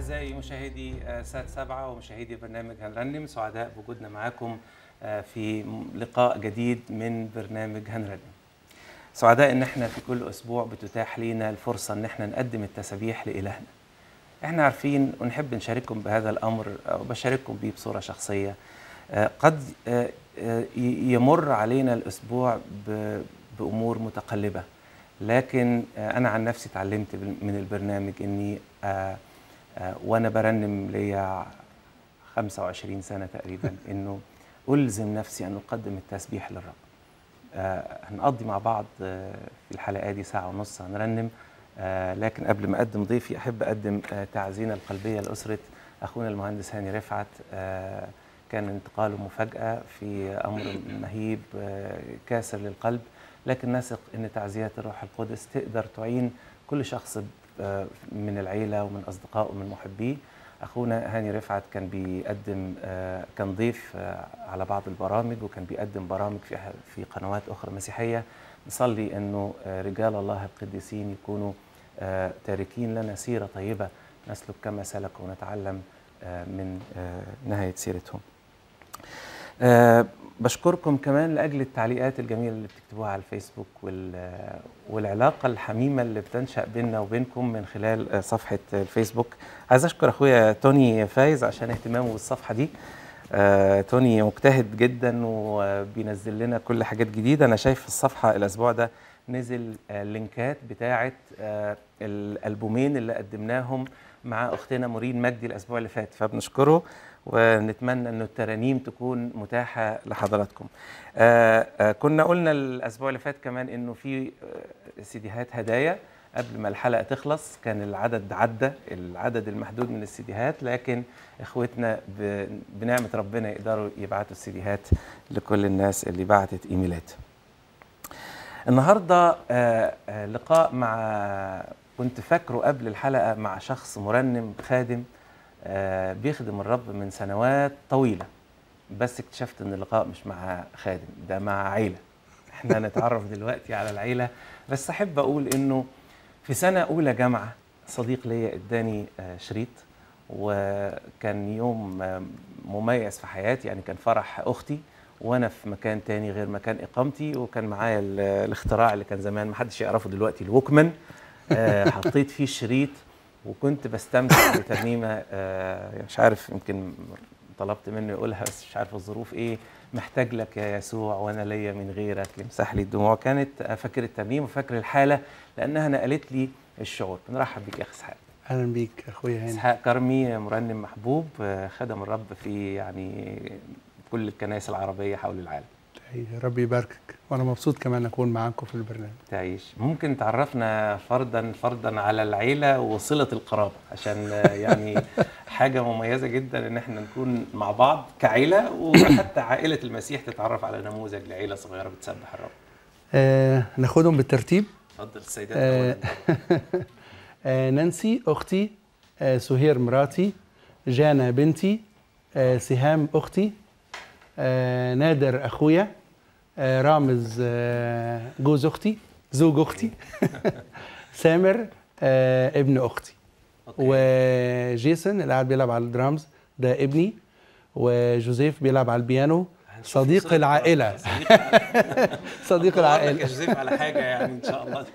أعزائي مشاهدي آه، سات سبعة ومشاهدي برنامج هنرنم سعداء بوجودنا معاكم آه، في م- لقاء جديد من برنامج هنرنم سعداء إن احنا في كل أسبوع بتتاح لينا الفرصة إن احنا نقدم التسابيح لإلهنا احنا عارفين ونحب نشارككم بهذا الأمر أو بشارككم بيه بصورة شخصية آه، قد آه، آه، ي- يمر علينا الأسبوع ب- بأمور متقلبة لكن آه، أنا عن نفسي اتعلمت بال- من البرنامج إني آه، آه، وأنا برنم ليا 25 سنة تقريبا إنه ألزم نفسي أن أقدم التسبيح للرب آه، هنقضي مع بعض آه، في الحلقة دي ساعة ونص هنرنم آه، لكن قبل ما أقدم ضيفي أحب أقدم آه، تعزينا القلبية لأسرة أخونا المهندس هاني رفعت آه، كان انتقاله مفاجأة في أمر مهيب آه، كاسر للقلب لكن نثق أن تعزيات الروح القدس تقدر تعين كل شخص آه، من العيلة ومن أصدقائه ومن محبيه أخونا هاني رفعت كان بيقدم آه، كان ضيف آه، على بعض البرامج وكان بيقدم برامج في في قنوات أخرى مسيحية نصلي أنه آه، رجال الله القديسين يكونوا آه، تاركين لنا سيرة طيبة نسلك كما سلكوا ونتعلم آه، من آه، نهاية سيرتهم آه، بشكركم كمان لاجل التعليقات الجميله اللي بتكتبوها على الفيسبوك وال والعلاقه الحميمه اللي بتنشا بيننا وبينكم من خلال آه، صفحه الفيسبوك عايز اشكر اخويا توني فايز عشان اهتمامه بالصفحه دي آه، توني مجتهد جدا وبينزل لنا كل حاجات جديده انا شايف في الصفحه الاسبوع ده نزل آه، اللينكات بتاعه آه، الالبومين اللي قدمناهم مع اختنا مورين مجدي الاسبوع اللي فات فبنشكره ونتمنى انه الترانيم تكون متاحه لحضراتكم. آه آه كنا قلنا الاسبوع اللي فات كمان انه في آه سيديهات هدايا قبل ما الحلقه تخلص كان العدد عدى العدد المحدود من السيديهات لكن اخوتنا ب- بنعمه ربنا يقدروا يبعتوا السيديهات لكل الناس اللي بعتت ايميلات. النهارده آه، آه، لقاء مع كنت فاكره قبل الحلقه مع شخص مرنم خادم آه، بيخدم الرب من سنوات طويله بس اكتشفت ان اللقاء مش مع خادم ده مع عيله احنا هنتعرف دلوقتي على العيله بس احب اقول انه في سنه اولى جامعه صديق ليا اداني آه، شريط وكان يوم آه، مميز في حياتي يعني كان فرح اختي وانا في مكان تاني غير مكان اقامتي وكان معايا ال- الاختراع اللي كان زمان محدش يعرفه دلوقتي الوكمان آه، حطيت فيه الشريط وكنت بستمتع بترنيمه آه، مش عارف يمكن طلبت منه يقولها بس مش عارف الظروف ايه محتاج لك يا يسوع وانا ليا من غيرك يمسح لي الدموع كانت آه، فاكر الترنيمه وفاكر الحاله لانها نقلت لي الشعور بنرحب بيك يا اخي اسحاق اهلا بيك اخويا هاني اسحاق كرمي مرنم محبوب آه، خدم الرب في يعني كل الكنائس العربيه حول العالم يا رب يباركك وانا مبسوط كمان اكون معاكم في البرنامج تعيش ممكن تعرفنا فردا فردا على العيلة وصلة القرابة عشان آه، يعني حاجة مميزة جدا ان احنا نكون مع بعض كعيلة وحتى عائلة المسيح تتعرف على نموذج لعيلة صغيرة بتسبح الرب آه ناخدهم بالترتيب اتفضل السيدات آه أولاً. آه نانسي اختي آه سهير مراتي جانا بنتي آه سهام اختي آه نادر اخويا آه رامز آه جوز اختي زوج اختي سامر آه ابن اختي أوكي. وجيسون اللي قاعد بيلعب على الدرامز ده ابني وجوزيف بيلعب على البيانو هنشوف صديق صلة العائلة. القرابة. صديق العائلة صديق هدور لك يا العائلة جوزيف على حاجة يعني ان شاء الله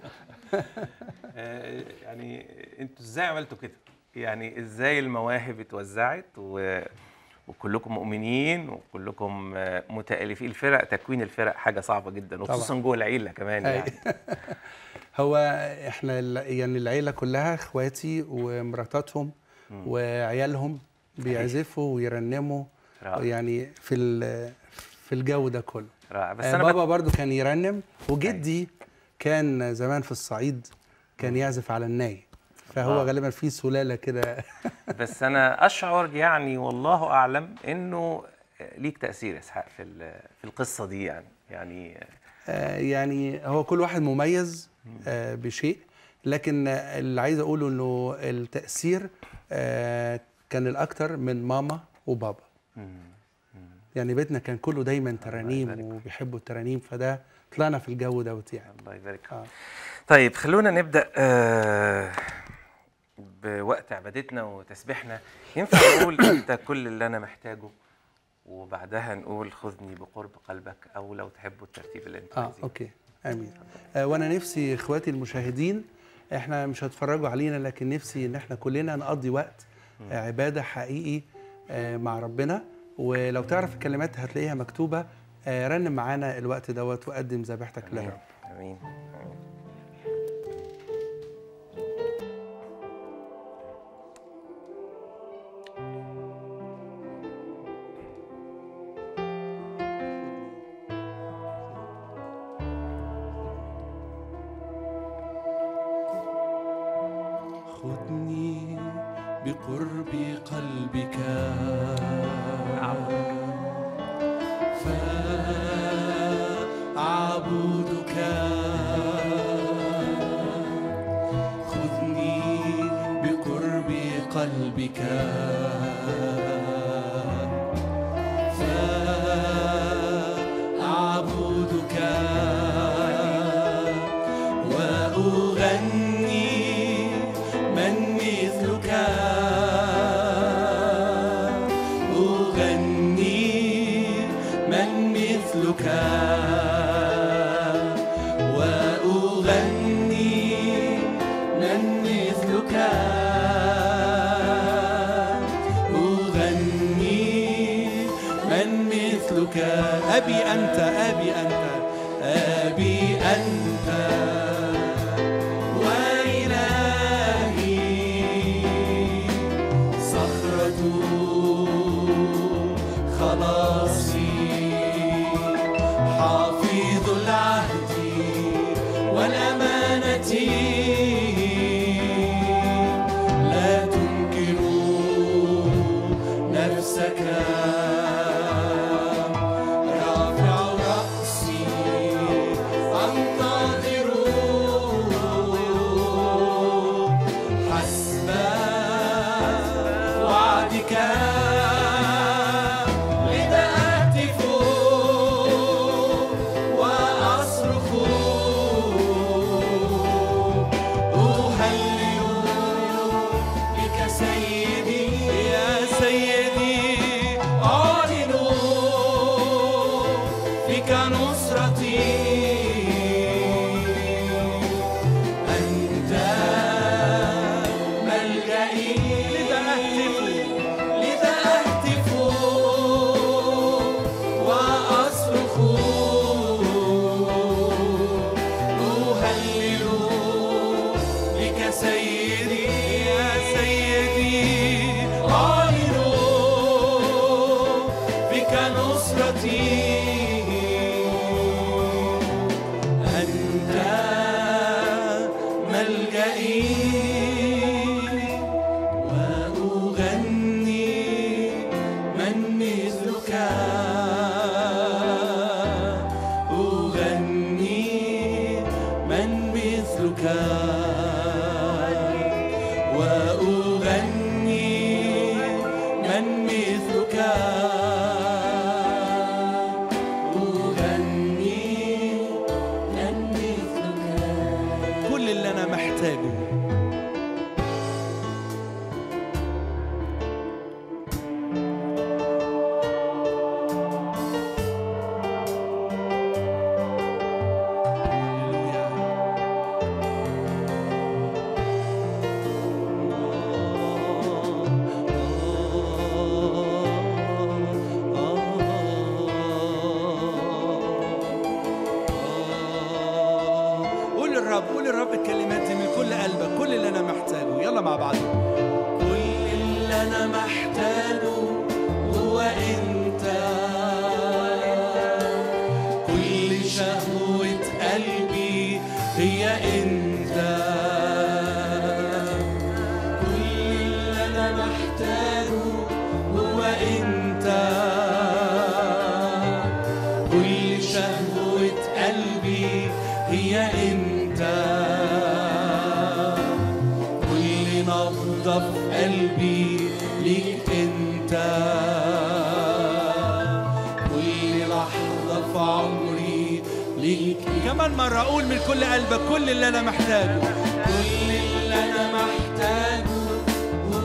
آه، يعني انتوا ازاي عملتوا كده؟ يعني ازاي المواهب اتوزعت و... وكلكم مؤمنين وكلكم آه، متألفين الفرق تكوين الفرق حاجة صعبة جدا وخصوصا جوه العيلة كمان أي. يعني هو احنا ال- يعني العيله كلها اخواتي ومراتاتهم وعيالهم بيعزفوا ويرنموا رائع يعني في ال- في الجو ده كله رائع بس آه، انا بابا برضو كان يرنم وجدي كان زمان في الصعيد كان يعزف على الناي فهو الله. غالبا في سلاله كده بس انا اشعر يعني والله اعلم انه ليك تاثير يا اسحاق في ال- في القصه دي يعني يعني آه، يعني هو كل واحد مميز آه، بشيء لكن آه، اللي عايز اقوله انه التاثير آه، كان الاكتر من ماما وبابا مم. يعني بيتنا كان كله دايما يبارك ترانيم فيك. وبيحبوا الترانيم فده طلعنا في الجو دوت يعني الله يبارك آه. طيب خلونا نبدا آه بوقت عبادتنا وتسبيحنا ينفع نقول انت كل اللي انا محتاجه وبعدها نقول خذني بقرب قلبك او لو تحبوا الترتيب اللي انتوا اه عايزينه اوكي امين آه وانا نفسي اخواتي المشاهدين احنا مش هتفرجوا علينا لكن نفسي ان احنا كلنا نقضي وقت آه عباده حقيقي آه مع ربنا ولو تعرف الكلمات هتلاقيها مكتوبه آه رنم معانا الوقت دوت وقدم ذبيحتك امين للرب امين آمين. خذني بقرب قلبك فأعبدك خذني بقرب قلبك فأعبدك وأغني من مثلك أغني من مثلك وأغني من مثلك أغني من مثلك أبي أنت أبي أنت أبي أنت وإلهي صخرة خلاصي حافظ العهد والأمانة لا تنكر نفسك رافع رأسي أنتظر حسب وعدك لذا أهتف وأصرخ أهلل بك سيدي يا سيدي أعلن بك نصرتي أنت ملجئي لذا أهتف لذا أهتف وأصرخ أهلل بك سيدي يا سيدي أعلن بك نصرتي أنت ملجئي وأغني من مثلك أغني من مثلك وأغني من مثلك أغني من مثلك كل اللي أنا محتاجه قول للرب قول للرب الكلمات دي من كل قلبك كل اللي انا محتاجه يلا مع بعض كل اللي انا محتاجه هو انت كل شهوة قلبي هي انت كل اللي انا محتاجه هو انت كل شهوة قلبي هي انت كل نبضة في قلبي ليك انت كل لحظة في عمري ليك كمان مرة أقول من كل قلبك كل اللي أنا محتاجه كل اللي أنا محتاجه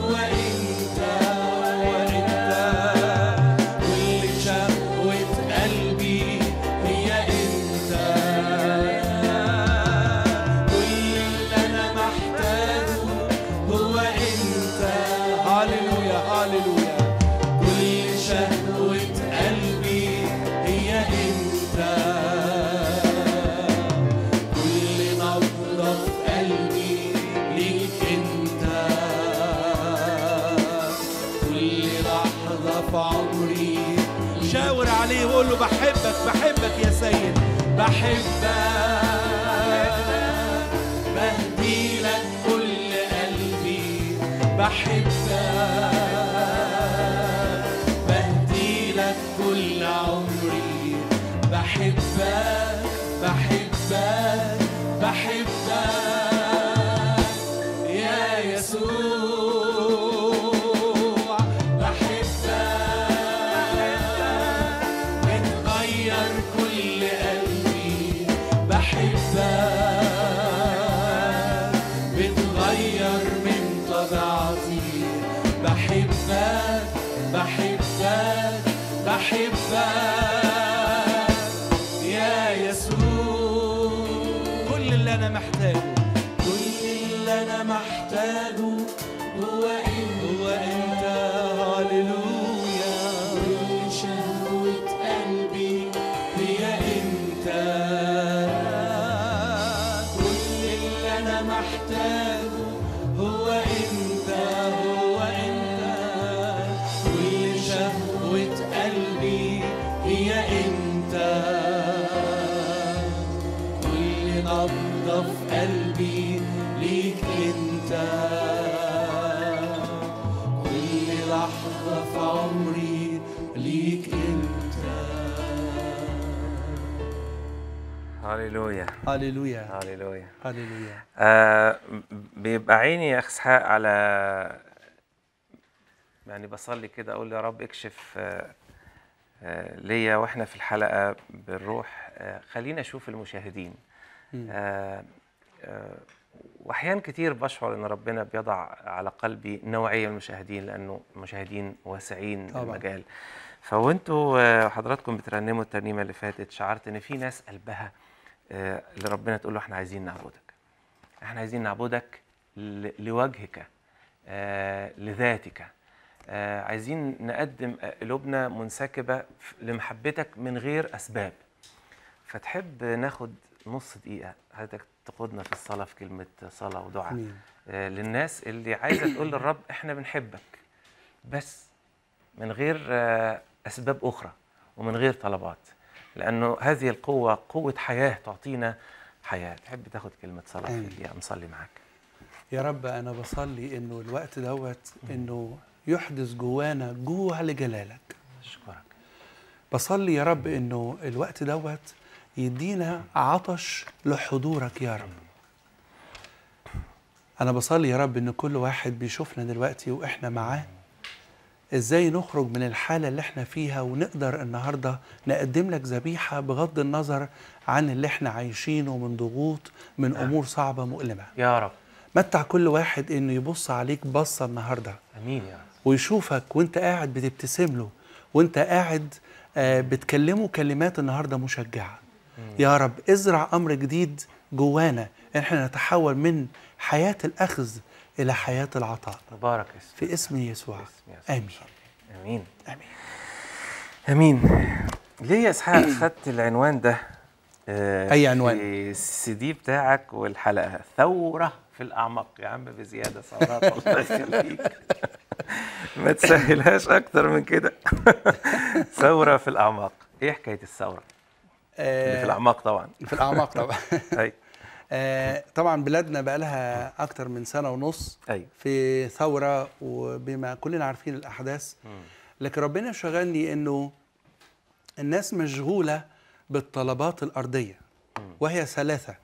هو انت هو انت كل شهوة قلبي هي انت كل اللي انا محتاجه هو انت هاليلويا هاليلويا كل شهوة قلبي هي انت كل نبضة في قلبي ليك انت كل لحظة في عمري شاور عليه وقول له بحبك بحبك يا سيد بحبك بهدي لك كل قلبي بحبك بهدي لك كل عمري بحبك بحبك بحبك يا يسوع بحبك بتغير كل قلبي بحبك بتغير من طبيعتي بحبك بحبك بحبك يا يسوع كل اللي انا محتاجه كل اللي انا محتاجه هو انت هو انت هاليلويا كل شهوة قلبي هي انت كل اللي انا محتاجه هو انت هو انت كل شهوة قلبي هي انت كل نبضة في قلبي ليك انت كل لحظة في عمري ليك انت هاليلويا هاليلويا هاليلويا هاليلويا آه بيبقى عيني يا اخ اسحاق على يعني بصلي كده اقول يا رب اكشف آه آه ليا واحنا في الحلقه بالروح آه خلينا اشوف المشاهدين آه آه واحيان كتير بشعر ان ربنا بيضع على قلبي نوعيه من المشاهدين لانه المشاهدين واسعين طبعاً. المجال فوانتوا آه، حضراتكم بترنموا الترنيمه اللي فاتت شعرت ان في ناس قلبها آه، لربنا تقول له احنا عايزين نعبدك احنا عايزين نعبدك ل- لوجهك آه، لذاتك آه، عايزين نقدم قلوبنا منسكبة ف- لمحبتك من غير أسباب فتحب ناخد نص دقيقة حضرتك تقودنا في الصلاة في كلمة صلاة ودعاء امين آه، للناس اللي عايزة تقول للرب احنا بنحبك بس من غير آه، أسباب أخرى ومن غير طلبات لأنه هذه القوة قوة حياة تعطينا حياة تحب تاخد كلمة صلاة في آمين. دقيقة نصلي معاك يا رب انا بصلي انه الوقت دوت انه يحدث جوانا جوع لجلالك أشكرك بصلي يا رب انه الوقت دوت يدينا عطش لحضورك يا رب انا بصلي يا رب ان كل واحد بيشوفنا دلوقتي واحنا معاه ازاي نخرج من الحاله اللي احنا فيها ونقدر النهارده نقدم لك ذبيحه بغض النظر عن اللي احنا عايشينه من ضغوط من امور صعبه مؤلمه يا رب متع كل واحد انه يبص عليك بصه النهارده أمين يا رب ويشوفك وانت قاعد بتبتسم له وانت قاعد آه، بتكلمه كلمات النهارده مشجعه يا رب ازرع امر جديد جوانا ان احنا نتحول من حياه الاخذ الى حياه العطاء مبارك اسمك في اسم يسوع اسم يسوع. امين امين امين امين ليه يا اسحاق خدت العنوان ده آه، أي عنوان؟ في السي دي بتاعك والحلقه ثوره في الاعماق يا عم بزياده ثورات الله يخليك ما تسهلهاش اكتر من كده ثوره في الاعماق ايه حكايه الثوره اللي في الاعماق طبعا في الاعماق طبعا اي آه، طبعا بلادنا بقى لها اكتر من سنه ونص اي في ثوره وبما كلنا عارفين الاحداث لكن ربنا شغلني انه الناس مشغوله بالطلبات الارضيه وهي ثلاثه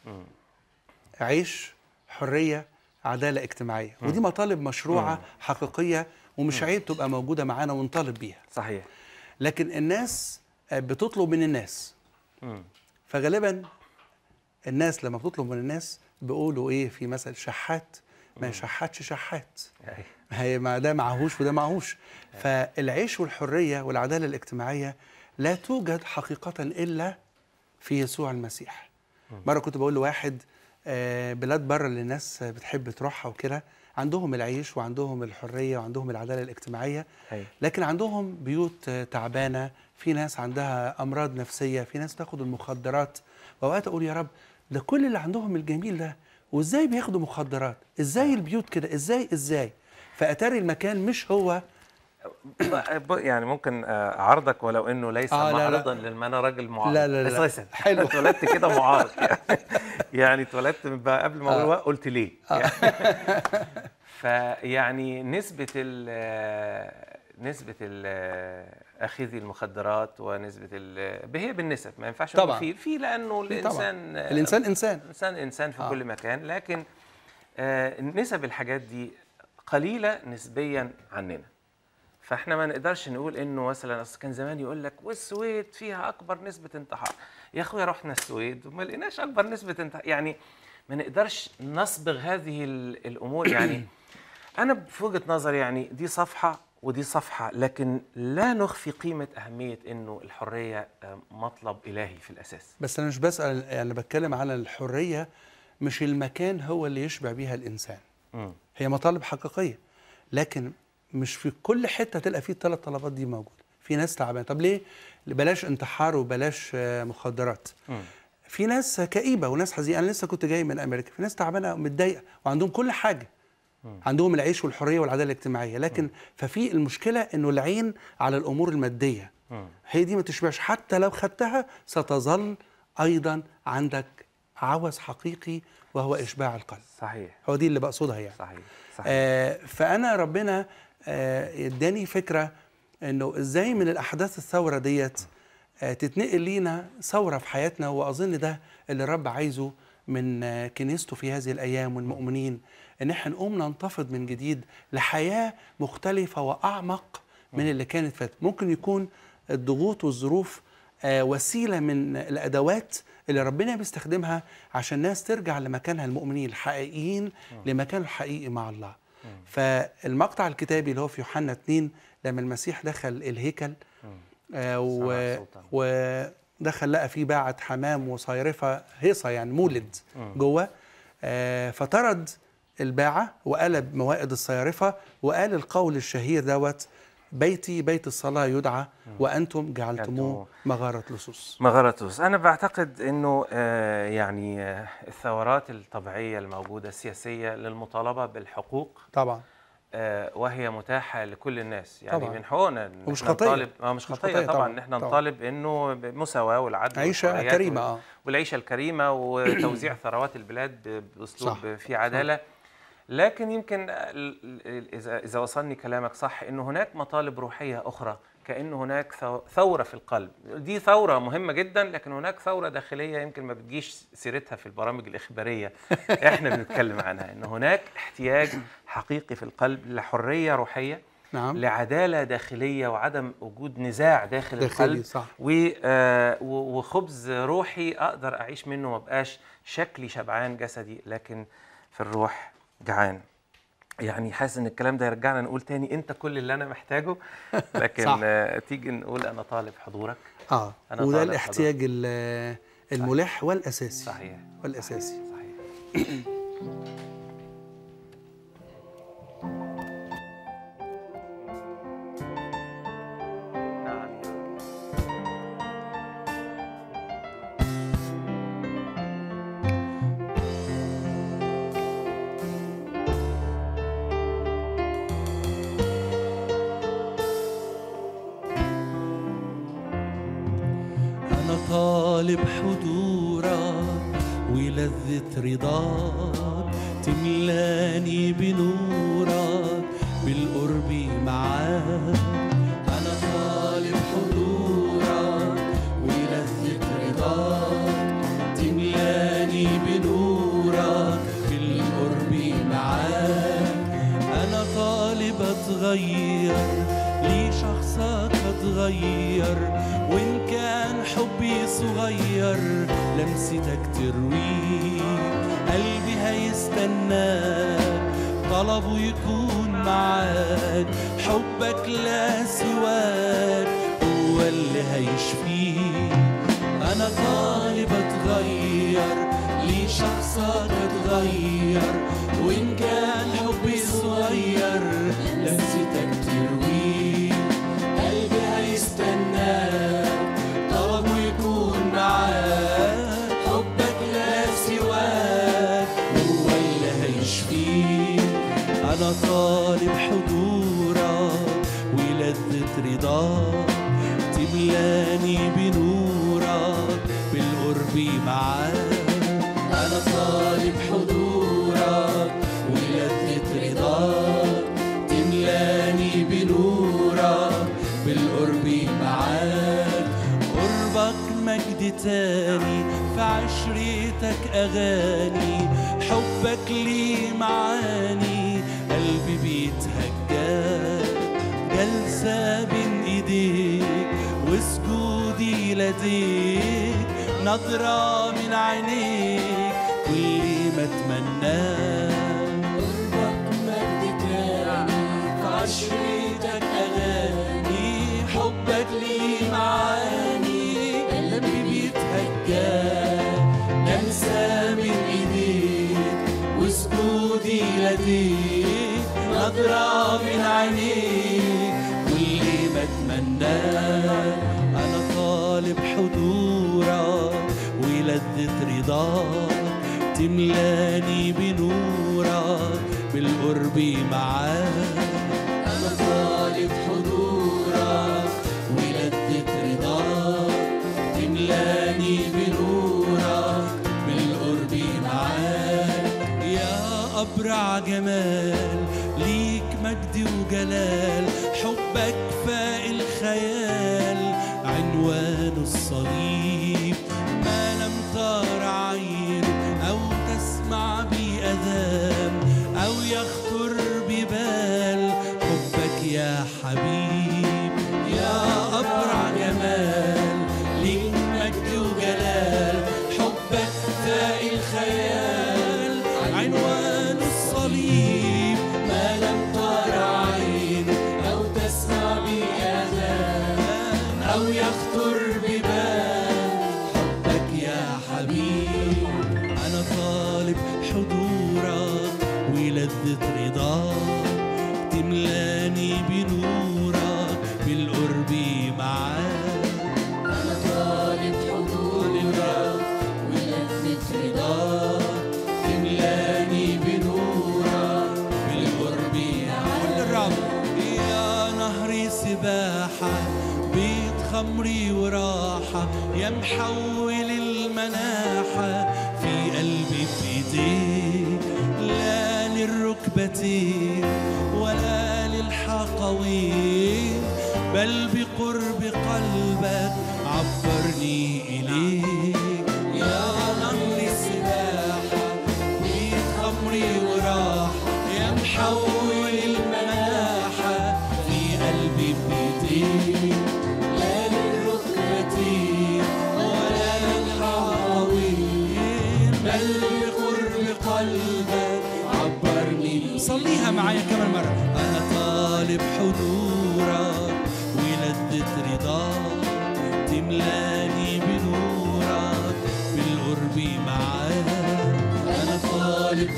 عيش حريه عداله اجتماعيه ودي مطالب مشروعه حقيقيه ومش عيب تبقى موجوده معانا ونطالب بيها صحيح لكن الناس آه، بتطلب من الناس مم. فغالبا الناس لما بتطلب من الناس بيقولوا ايه في مثل شحات ما يشحتش شحات أي. هي ما ده معهوش وده معهوش فالعيش والحرية والعدالة الاجتماعية لا توجد حقيقة إلا في يسوع المسيح مرة كنت بقول لواحد آه، بلاد بره اللي الناس بتحب تروحها وكده عندهم العيش وعندهم الحرية وعندهم العدالة الاجتماعية أي. لكن عندهم بيوت آه، تعبانة في ناس عندها أمراض نفسية في ناس تاخد المخدرات وأوقات أقول يا رب ده كل اللي عندهم الجميل ده وإزاي بياخدوا مخدرات إزاي البيوت كده إزاي إزاي فأتاري المكان مش هو ب- يعني ممكن آه، عرضك ولو انه ليس آه، لا، لا. معرضا لما انا راجل معارض لا، لا، لا. اساسا حلو. اتولدت كده معارض يعني يعني اتولدت من بقى قبل ما اقول آه. وق- قلت ليه يعني فيعني نسبه ال نسبه ال اخذي المخدرات ونسبه ال هي بالنسب ما ينفعش نقول طبعاً. في في لانه الانسان الإنسان إنسان الانسان انسان في آه. كل مكان لكن آه، نسب الحاجات دي قليله نسبيا عننا فاحنا ما نقدرش نقول انه مثلا اصل كان زمان يقول لك والسويد فيها اكبر نسبه انتحار يا اخويا رحنا السويد وما لقيناش اكبر نسبه انتحار يعني ما نقدرش نصبغ هذه ال- الامور يعني انا في وجهه نظري يعني دي صفحه ودي صفحه لكن لا نخفي قيمه اهميه انه الحريه آه، مطلب الهي في الاساس بس أنا مش بسأل يعني بتكلم على الحرية مش المكان هو اللي يشبع بيها الإنسان مم. هي مطالب حقيقية لكن مش في كل حتة تلقى فيه الثلاث طلبات دي موجودة في ناس تعبانة طب ليه بلاش انتحار وبلاش آه، مخدرات مم. في ناس كئيبة وناس حزينة أنا لسه كنت جاي من أمريكا في ناس تعبانة ومتضايقة وعندهم كل حاجة عندهم العيش والحرية والعدالة الاجتماعية لكن ففي المشكلة إنه العين على الأمور المادية مم. هي دي ما تشبعش حتى لو خدتها ستظل أيضا عندك عوز حقيقي وهو إشباع القلب صحيح هو دي اللي بقصدها يعني صحيح صحيح آه فانا ربنا آه اداني فكره انه ازاي من الاحداث الثوره ديت آه تتنقل لينا ثوره في حياتنا واظن ده اللي الرب عايزه من آه كنيسته في هذه الايام والمؤمنين ان احنا نقوم ننتفض من جديد لحياه مختلفه واعمق من اللي كانت فاتت ممكن يكون الضغوط والظروف آه وسيله من الادوات اللي ربنا بيستخدمها عشان الناس ترجع لمكانها المؤمنين الحقيقيين لمكانه الحقيقي مع الله فالمقطع الكتابي اللي هو في يوحنا 2 لما المسيح دخل الهيكل آه و... سمع صوتا. ودخل لقى فيه باعة حمام وصيرفة هيصة يعني مولد جوه آه فطرد الباعة وقلب موائد الصيارفة وقال القول الشهير دوت بيتي بيت الصلاة يدعى وأنتم جعلتموه جعلتموه مغارة لصوص مغارتوس أنا بعتقد أنه آه، يعني آه، الثورات الطبيعية الموجودة السياسية للمطالبة بالحقوق طبعا آه، وهي متاحة لكل الناس يعني طبعاً. من حقوقنا إن ومش إحنا خطية. نطالب آه مش مش خطية خطية طبعا طبعاً، إن إحنا طبعاً. نطالب إنه بالمساواة والعدل عيشة والحريات كريمة وال- اه والعيشة الكريمة وتوزيع ثروات البلاد ب- بأسلوب صح، فيه عدالة لكن يمكن ال- ال- إذا إذا وصلني كلامك صح إنه هناك مطالب روحية أخرى كأن هناك ثو- ثورة في القلب دي ثورة مهمة جدا لكن هناك ثورة داخلية يمكن ما بتجيش سيرتها في البرامج الإخبارية احنا بنتكلم عنها إن هناك احتياج حقيقي في القلب لحرية روحية نعم لعدالة داخلية وعدم وجود نزاع داخل داخلي القلب صح و- آه، و- وخبز روحي اقدر اعيش منه ما بقاش شكلي شبعان جسدي لكن في الروح جعان يعني حاسس ان الكلام ده يرجعنا نقول تاني انت كل اللي انا محتاجه لكن صح. آه، تيجي نقول انا طالب حضورك اه أنا وده طالب الاحتياج ال- الملح والأساسي صحيح والأساسي صحيح نعم يا رب. أنا طالب حضورك ولذة رضاك تملاني بنورك بالقرب معاك أنا طالب حضورك ولذة رضاك تملاني بنورك بالقرب معاك أنا طالب أتغير ليه شخصك أتغير وإن كان حبي صغير لمستك ترويه قلبي هيستناك طلبوا يكون معاك حبك لا سواك هو اللي هيشفيك انا طالب اتغير لشخصك اتغير وان كان حبي صغير لمستك ترويه قلبي هيستناك طلبه يكون معاك حبك لا سواك هو اللي هيشفيك انا طالب حضورك ولذة رضاك تملاني بنورك بالقرب معاك انا طالب حضورك ولذة رضاك تملاني بنورك بالقرب معاك قربك مجد تاني في عشرتك أغاني حبك لي معاني قلبي بيتهجى جلسة بين إيديك وسجودي لديك نظرة من عينيك كل ما أتمناه قربك مجد تاني في عشرتك أغاني حبك لي معاني قلبي بيتهجى ننسى من إيديك وسجودي لديك نظرة من عينيك كل ما أتمناه أنا طالب حضورك ولذة رضاك تملاني بنورك بالقرب معاك أنا طالب حضورك ولذة رضاك تملاني بنورك بالقرب معاك يا أبرع جمال ليك مجد وجلال حبك فاق الخيال عنوان الصليب ما لم تر عين أو تسمع بأذان أو يخطر ببال حبك يا حبيب يا أبرع جمال ليك مجد وجلال حبك فاق الخيال عنوان الصليب ما لم تر عين أو تسمع بأذان أو يخطر ببال حبك يا حبيب أنا طالب حضورك ولذة رضاك تملاني بنورك بالقرب معاك أنا طالب حضورك ولذة رضاك تملاني بنورك بالقرب معاك الرب يا نهر سباحة بيت خمري وراحة يا محول المناحة في قلبي بإيديك لا للركبتين ولا للحقوين بل بقرب قلبك عبرني إليك يا نهر سباحة بيت خمري وراحة يا محول المناحة في قلبي بإيديك لا للركبتين ولا للحقوين بل بقرب قلبك عبرني صليها معايا كمان مرة أنا طالب حضورك ولذة رضاك تملاني بنورك بالقرب معاك أنا طالب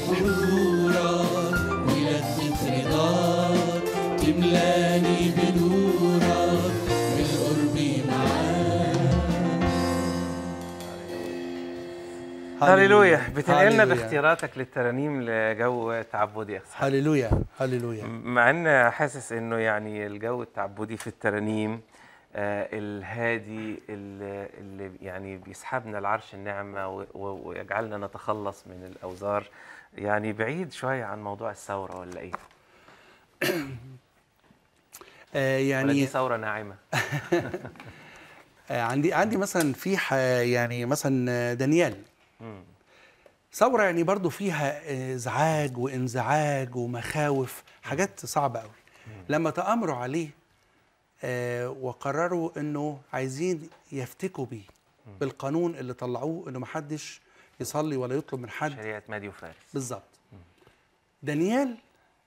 حضورك ولذة رضاك تملاني بنورك بالقرب معاك هللويا بتنقلنا هللويا. باختياراتك للترانيم لجو تعبدي يا أخي. هللويا هللويا مع ان حاسس انه يعني الجو التعبدي في الترانيم آه، الهادي اللي اللي يعني بيسحبنا لعرش النعمه و- و- ويجعلنا نتخلص من الاوزار يعني بعيد شويه عن موضوع الثوره ولا ايه؟ آه ولا دي يعني ثوره ناعمه؟ آه عندي عندي مثلا في ح- يعني مثلا آه، دانيال مم. ثورة يعني برضو فيها ازعاج وانزعاج ومخاوف حاجات صعبة قوي لما تأمروا عليه آه، وقرروا انه عايزين يفتكوا بيه بالقانون اللي طلعوه انه محدش يصلي ولا يطلب من حد شريعه مادي وفارس بالظبط دانيال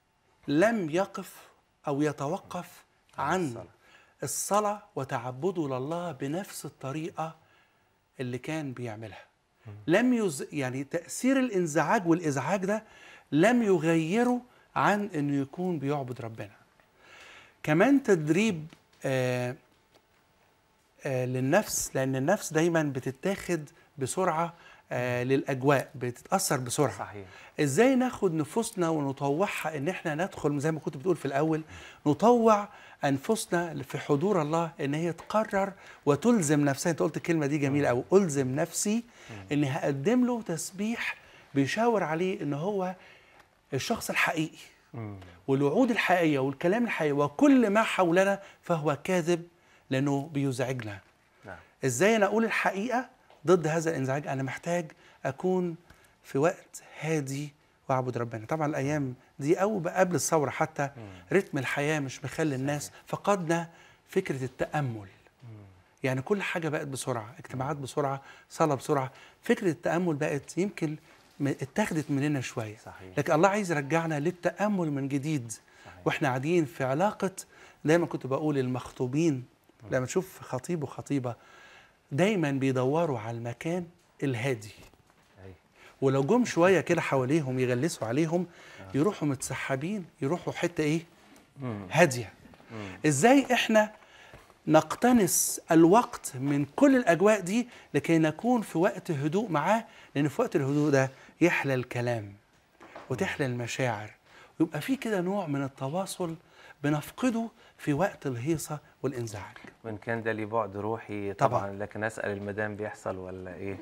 لم يقف او يتوقف عن الصلاة. الصلاه وتعبده لله بنفس الطريقه اللي كان بيعملها لم يز... يعني تاثير الانزعاج والازعاج ده لم يغيره عن انه يكون بيعبد ربنا كمان تدريب آه آه للنفس لان النفس دايما بتتاخد بسرعه آه للاجواء بتتاثر بسرعه صحيح ازاي ناخد نفوسنا ونطوعها ان احنا ندخل زي ما كنت بتقول في الاول نطوع انفسنا في حضور الله ان هي تقرر وتلزم نفسها انت قلت الكلمه دي جميله او الزم نفسي اني هقدم له تسبيح بيشاور عليه ان هو الشخص الحقيقي مم. والوعود الحقيقيه والكلام الحقيقي وكل ما حولنا فهو كاذب لانه بيزعجنا نعم ازاي انا اقول الحقيقه ضد هذا الانزعاج انا محتاج اكون في وقت هادي واعبد ربنا طبعا الايام دي او بقى قبل الثوره حتى رتم الحياه مش مخلي الناس فقدنا فكره التامل يعني كل حاجه بقت بسرعه اجتماعات بسرعه صلاه بسرعه فكره التامل بقت يمكن م- اتاخدت مننا شويه صحيح. لكن الله عايز يرجعنا للتامل من جديد صحيح. واحنا قاعدين في علاقه دايما كنت بقول المخطوبين لما تشوف خطيب وخطيبه دايما بيدوروا على المكان الهادي أي. ولو جم شويه كده حواليهم يغلسوا عليهم يروحوا متسحبين يروحوا حته ايه مم. هاديه ازاي احنا نقتنص الوقت من كل الاجواء دي لكي نكون في وقت هدوء معاه لان في وقت الهدوء ده يحلى الكلام وتحلى المشاعر ويبقى في كده نوع من التواصل بنفقده في وقت الهيصه والانزعاج وان كان ده ليه بعد روحي طبعا, طبعاً. لكن اسال المدام بيحصل ولا ايه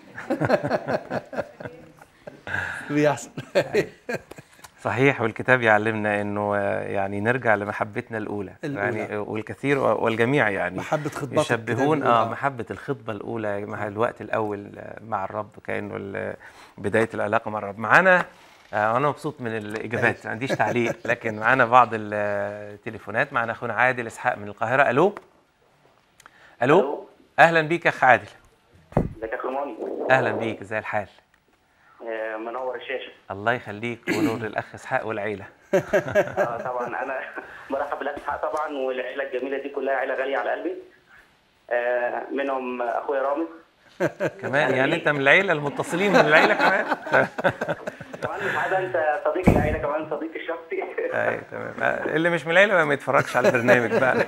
بيحصل صحيح والكتاب يعلمنا انه آه، يعني نرجع لمحبتنا الاولى, الأولى. يعني والكثير والجميع يعني محبه خطبات الكتاب يشبهون بيقول اه محبه الخطبه الاولى مع الوقت الاول آه، مع الرب كانه ال- بدايه العلاقه مع الرب معانا آه انا مبسوط من الاجابات ما عنديش تعليق لكن معانا بعض التليفونات معانا اخونا عادل اسحاق من القاهره الو الو ألو. اهلا بيك يا اخ عادل ازيك يا اخو ماني اهلا بيك ازي الحال آه، منور الشاشه الله يخليك ونور للاخ اسحاق والعيله آه، طبعا انا برحب بالاخ اسحاق طبعا والعيله الجميله دي كلها عيله غاليه على قلبي آه، منهم اخويا رامز كمان يعني انت من العيله المتصلين من العيله كمان كمان مش عايز انت صديق العيله كمان صديقي الشخصي اي تمام آه، اللي مش من العيله ما يتفرجش على البرنامج بقى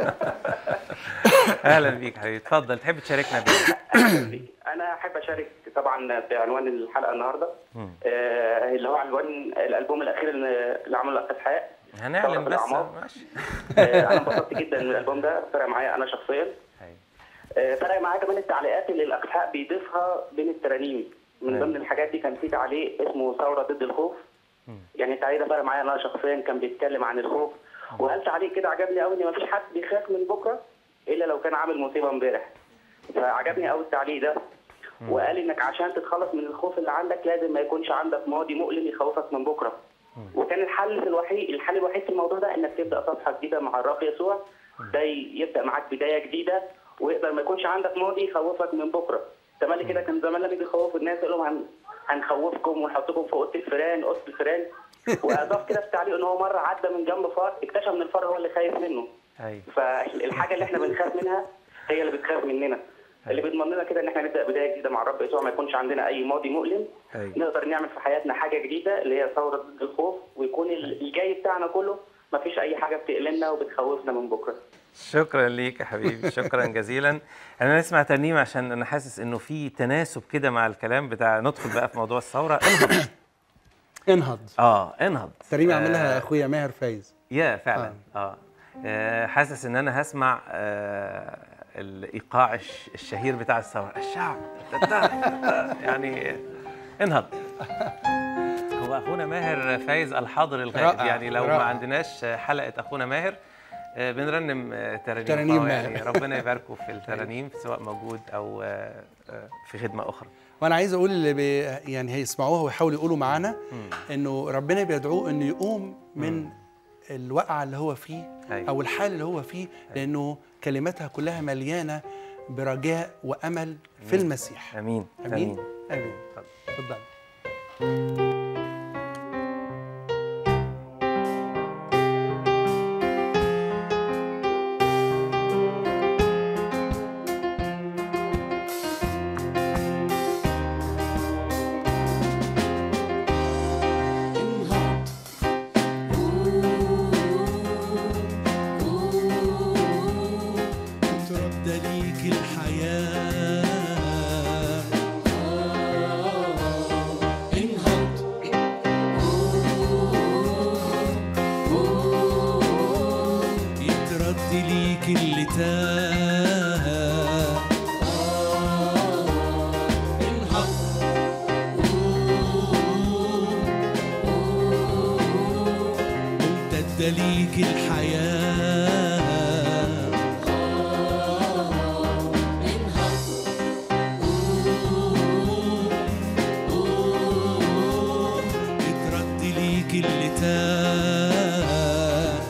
اهلا بيك حبيبي اتفضل تحب تشاركنا بيه انا احب اشارك طبعا بعنوان الحلقه النهارده مم. آه، اللي هو عنوان الالبوم الاخير اللي اللي عمله الاخ اسحاق هنعلن طرف بس الأعمار. ماشي آه، انا انبسطت جدا من الالبوم ده فرق معايا انا شخصيا أي. آه، فرق معايا كمان التعليقات اللي الاخ اسحاق بيضيفها بين الترانيم من أيوة. ضمن الحاجات دي كان في تعليق اسمه ثوره ضد الخوف مم. يعني التعليق ده فرق معايا انا شخصيا كان بيتكلم عن الخوف وقال تعليق كده عجبني قوي ان مفيش حد بيخاف من بكره الا لو كان عامل مصيبه امبارح فعجبني قوي التعليق ده وقال انك عشان تتخلص من الخوف اللي عندك لازم ما يكونش عندك ماضي مؤلم يخوفك من بكره وكان الحل في الوحيد الحل الوحيد في الموضوع ده انك تبدا صفحه جديده مع الرب يسوع ده يبدا معاك بدايه جديده ويقدر ما يكونش عندك ماضي يخوفك من بكره تملي كده كان زمان لما يجي يخوفوا الناس يقول لهم هن... هنخوفكم ونحطكم في اوضه الفيران اوضه الفيران واضاف كده في تعليق ان هو مره عدى من جنب فار اكتشف ان الفار هو اللي خايف منه اي فالحاجه اللي احنا بنخاف منها هي اللي بتخاف مننا اللي بيضمن لنا كده ان احنا نبدا بدايه جديده مع الرب يسوع ما يكونش عندنا اي ماضي مؤلم أيوة. نقدر نعمل في حياتنا حاجه جديده اللي هي ثوره ضد الخوف ويكون الجاي بتاعنا كله ما فيش اي حاجه بتقلقنا وبتخوفنا من بكره شكرا ليك يا حبيبي شكرا جزيلا انا نسمع ترنيمه عشان انا حاسس انه في تناسب كده مع الكلام بتاع ندخل بقى في موضوع الثوره انهض انهض اه انهض تريمة آه، عملها اخويا ماهر فايز يا فعلا اه, آه حاسس ان انا هسمع آه الايقاع الش- الشهير بتاع الثوره الشعب يعني انهض هو اخونا ماهر فايز الحاضر الغائب رائع، يعني لو ما رائع. عندناش حلقه اخونا ماهر آه، بنرنم آه، ترانيم ترانيم آه، يعني ماهر. ربنا يباركه في الترانيم سواء موجود او آه، آه، في خدمه اخرى وانا عايز اقول اللي بي يعني هيسمعوها ويحاولوا يقولوا معانا انه ربنا بيدعوه انه يقوم من الوقعه اللي هو فيه أيوة. او الحال اللي هو فيه لانه كلماتها كلها مليانه برجاء وامل في المسيح امين امين امين اتفضل تاه انهض امتد ليك الحياه اترد ليك اللي تاه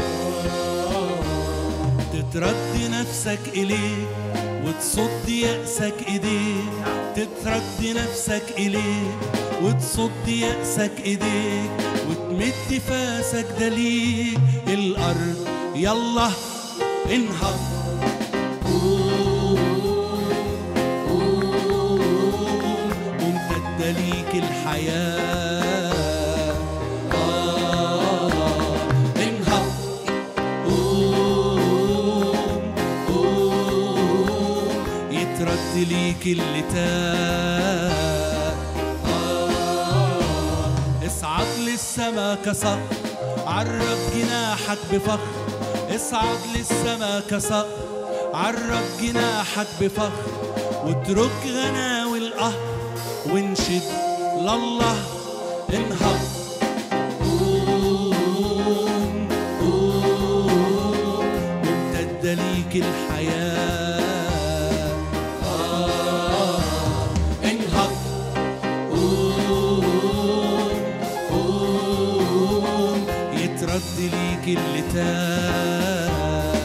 تترد نفسك إليه وتصد يأسك إيديك تترد نفسك إليه وتصد يأسك إيديك وتمد فاسك دليك الأرض يلا انهض ممتد ليك الحياة آه انهض قوم قوم يترد ليك اللي تاه آه اصعد للسما كصقر عرب جناحك بفخر اصعد للسما كصقر عرب جناحك بفخر واترك غناوي القهر وانشد لله انهض قوم قوم ممتدة ليك الحياة آه انهض قوم قوم يترد ليك اللي تاه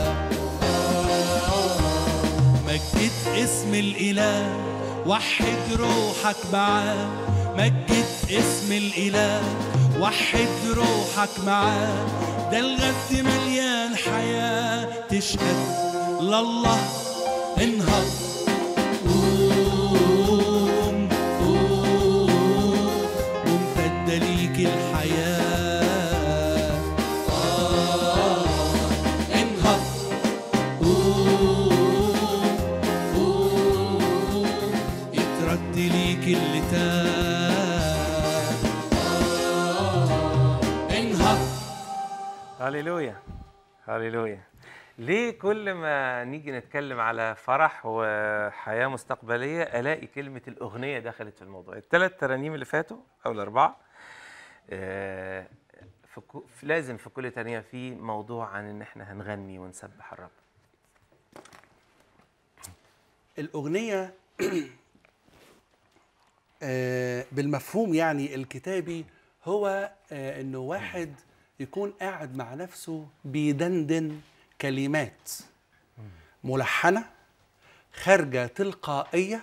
مجد اسم الإله وحد روحك معاه مجد اسم الإله وحد روحك معاه ده الغد مليان حياة تشهد لله انهض قوم قوم ممتدة ليك الحياة آه انهض قوم قوم يترد ليك اللي تاه آه انهض هللويا هللويا ليه كل ما نيجي نتكلم على فرح وحياة مستقبلية ألاقي كلمة الأغنية دخلت في الموضوع الثلاث ترانيم اللي فاتوا أو الأربعة آه، في كو- في- لازم في كل ترنيمة في موضوع عن إن إحنا هنغني ونسبح الرب الأغنية آه، بالمفهوم يعني الكتابي هو آه، إنه واحد يكون قاعد مع نفسه بيدندن كلمات ملحنة خارجة تلقائية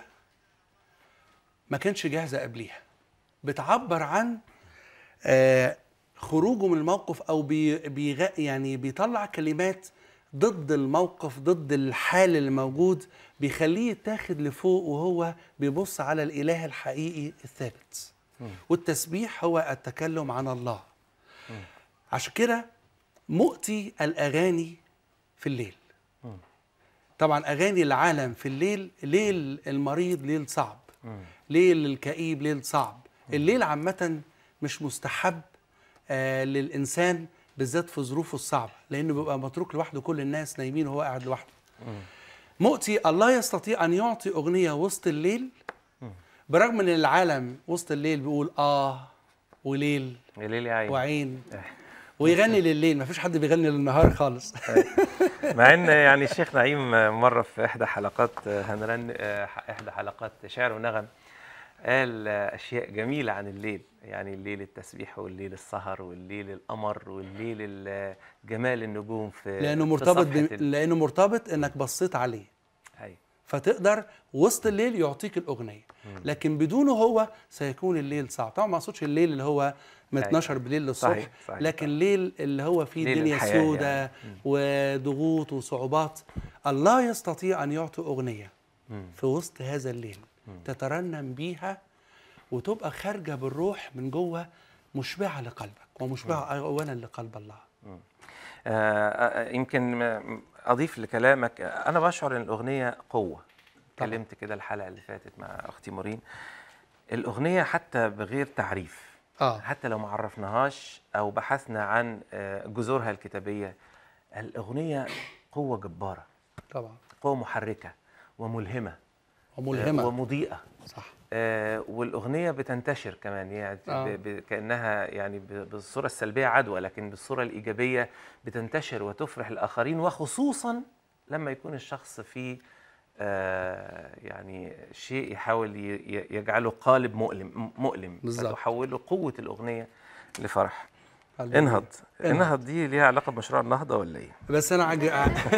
ما كانش جاهزة قبليها بتعبر عن آه، خروجه من الموقف او بي بيغ يعني بيطلع كلمات ضد الموقف ضد الحال اللي موجود بيخليه يتاخد لفوق وهو بيبص على الاله الحقيقي الثابت والتسبيح هو التكلم عن الله عشان كده مؤتي الاغاني في الليل طبعا اغاني العالم في الليل ليل المريض ليل صعب ليل الكئيب ليل صعب الليل عامه مش مستحب آه للانسان بالذات في ظروفه الصعبه لانه بيبقى متروك لوحده كل الناس نايمين وهو قاعد لوحده مؤتي الله يستطيع ان يعطي اغنيه وسط الليل برغم ان العالم وسط الليل بيقول اه وليل يا ليل يا عين وعين ويغني لليل مفيش حد بيغني للنهار خالص مع ان يعني الشيخ نعيم مره في احدى حلقات هنرن احدى حلقات شعر ونغم قال اشياء جميله عن الليل يعني الليل التسبيح والليل السهر والليل القمر والليل ال- جمال النجوم في لانه في مرتبط صفحة ب... ال- لانه مرتبط انك بصيت عليه أيوة. فتقدر وسط الليل يعطيك الاغنيه لكن بدونه هو سيكون الليل صعب طبعا ما اقصدش الليل اللي هو من أيوة. 12 بالليل للصبح صحيح، صحيح. لكن الليل اللي هو فيه ليل الدنيا الحياة سوداء يعني. وضغوط وصعوبات الله يستطيع ان يعطي اغنيه مم. في وسط هذا الليل تترنم بيها وتبقى خارجه بالروح من جوه مشبعه لقلبك ومشبعه اولا لقلب الله آه، آه، يمكن م- اضيف لكلامك آه، انا بشعر ان الاغنيه قوه طبعاً. اتكلمت كده الحلقه اللي فاتت مع اختي مورين الاغنيه حتى بغير تعريف اه حتى لو ما عرفناهاش او بحثنا عن آه، جذورها الكتابيه الاغنيه قوه جباره طبعا قوه محركه وملهمه آه، وملهمه ومضيئه صح آه، والاغنيه بتنتشر كمان يعني آه. ب- ب- كانها يعني ب- بالصوره السلبيه عدوى لكن بالصوره الايجابيه بتنتشر وتفرح الاخرين وخصوصا لما يكون الشخص فيه آه، يعني شيء يحاول ي- ي- يجعله قالب مؤلم مؤلم بالظبط. فتحوله قوه الاغنيه لفرح هللويا. انهض انهض. انهض دي ليها علاقه بمشروع النهضه ولا ايه؟ بس انا عج...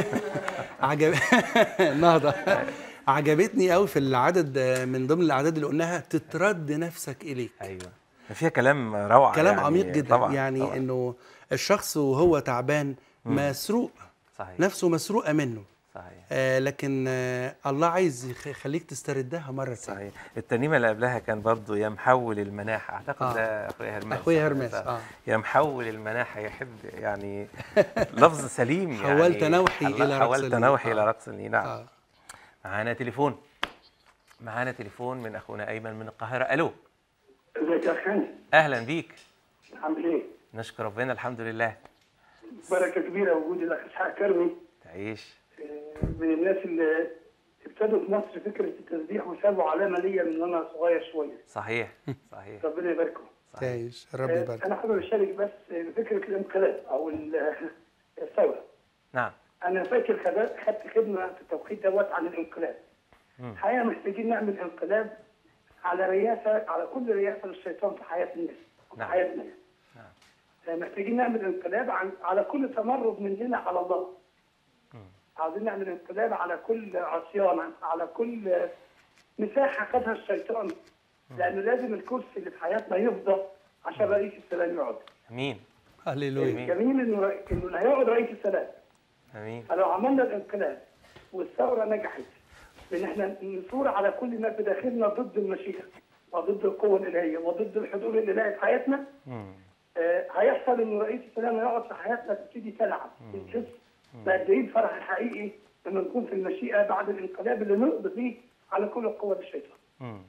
عجب النهضه عجبتني قوي في العدد من ضمن الاعداد اللي قلناها تترد نفسك اليك ايوه فيها كلام روعه كلام يعني عميق جدا طبعا يعني طبعا. انه الشخص وهو تعبان مسروق صحيح نفسه مسروقه منه صحيح آه لكن آه الله عايز يخ- يخليك تستردها مره ثانيه صحيح الترنيمه اللي قبلها كان برضو يا محول المناحه اعتقد آه. ده اخويا هرماس اخويا هرماس اه يا محول المناحه يحب يعني لفظ سليم يعني حولت نوحي الله- إلى رقص حولت لي. نوحي آه. الى رقص لي نعم آه. معانا تليفون معانا تليفون من اخونا ايمن من القاهره الو ازيك يا خالد اهلا بيك عامل ايه؟ نشكر ربنا الحمد لله بركه كبيره وجود الاخ اسحاق كرمي تعيش آه، من الناس اللي ابتدوا في مصر فكره التسبيح وسابوا علامه ليا من وانا صغير شويه صحيح صحيح ربنا يباركه صحيح تعيش ربي آه، يبارك انا حابب اشارك بس فكره الانقلاب او ال- الثوره نعم انا فاكر خد- خدت خدمه في التوقيت دوت عن الانقلاب مم. الحقيقه محتاجين نعمل انقلاب على رياسه على كل رياسه للشيطان في حياه الناس في نعم. حياتنا آه، محتاجين نعمل انقلاب عن على كل تمرد مننا على الله عاوزين نعمل انقلاب على كل عصيان على كل مساحه خدها الشيطان لانه لازم الكرسي اللي في حياتنا يفضى عشان رئيس السلام يقعد امين هللويا أمين. جميل انه رئي- انه اللي هيقعد رئيس السلام امين فلو عملنا الانقلاب والثوره نجحت بان احنا نثور على كل ما بداخلنا ضد المشيئه وضد القوه الالهيه وضد الحضور الالهي في حياتنا مم. آه، هيحصل ان رئيس السلام يقعد في حياتنا تبتدي تلعب تحس بقد ايه الفرح الحقيقي لما نكون في المشيئه بعد الانقلاب اللي نقضي فيه على كل القوه الشيطان.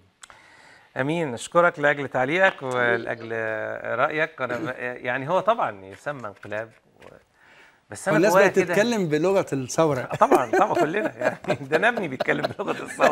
امين اشكرك لاجل تعليقك ولاجل رايك انا ب- يعني هو طبعا يسمى انقلاب و... بس انا والناس جوايا بقت كده تتكلم بلغه الثوره طبعا طبعا كلنا يعني ده انا ابني بيتكلم بلغه الصور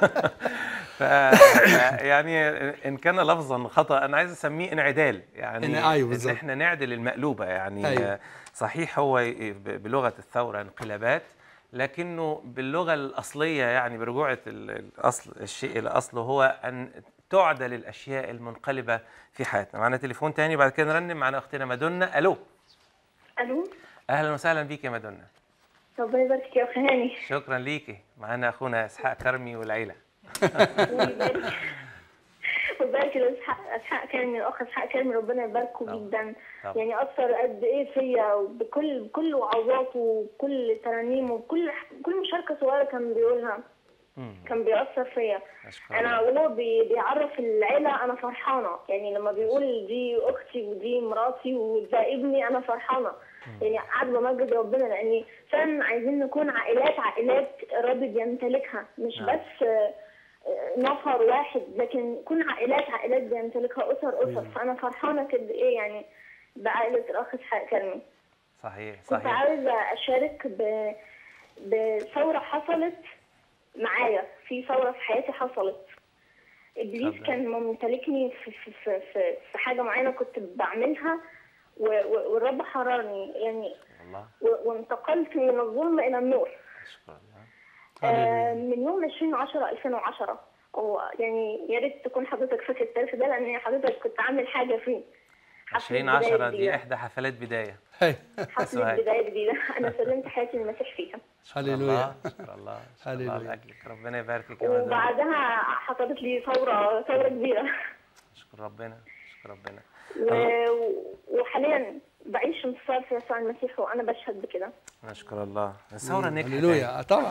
ف يعني ان كان لفظا خطا انا عايز اسميه انعدال يعني إن- أيوه ان بالظبط. احنا نعدل المقلوبه يعني أيوه. صحيح هو ي- ب- بلغه الثوره انقلابات لكنه باللغه الاصليه يعني برجوعه ال- الاصل الشيء الى اصله هو ان تعدل الاشياء المنقلبه في حياتنا معنا تليفون تاني بعد كده نرنم معنا اختنا مادونا الو الو اهلا وسهلا بيك يا مادونا ربنا يبارك يا اخي هاني شكرا ليكي معانا اخونا اسحاق كرمي والعيله ويبارك ويبارك لاسحاق اسحاق كرمي الاخ اسحاق كرمي ربنا يباركه طبعا. جدا طبعا. يعني اثر قد ايه فيا بكل بكل وعظاته وكل ترانيمه وكل كل مشاركه صغيره كان بيقولها مم. كان بيأثر فيا أشكر انا الله. وهو بي- بيعرف العيله انا فرحانه يعني لما بيقول دي اختي ودي مراتي وده ابني انا فرحانه يعني قاعد بمجد ربنا لاني فعلا عايزين نكون عائلات عائلات ربي بيمتلكها مش نعم. بس آه، آه، نفر واحد لكن نكون عائلات عائلات بيمتلكها اسر اسر فانا فرحانه قد ايه يعني بعائله الاخ اسحاق كرمي صحيح كنت صحيح عاوزة أشارك ب... بثورة حصلت معايا في ثورة في حياتي حصلت إبليس اتفضل. كان ممتلكني في, في, في, في, في حاجة معينة كنت بعملها و... و... والرب حررني يعني الله و... وانتقلت من الظلم إلى النور اشكر الله آه من يوم 20 10 2010 هو يعني يا ريت تكون حضرتك فاكر التاريخ ده لأن حضرتك كنت عامل حاجة فيه حفلة 20 10 بداية دي جديدة. احدى حفلات بدايه هي. حفلة سؤال. بداية جديدة أنا سلمت حياتي للمسيح فيها اشكر هللويا. الله اشكر الله اشكر الله هللويا. لاجلك ربنا يباركك يا مدام وبعدها حصلت لي ثورة ثورة كبيرة اشكر ربنا اشكر ربنا و... وحاليا بعيش انتصار في يسوع المسيح وأنا بشهد بكده نشكر الله الثوره نجحت هللويا طبعا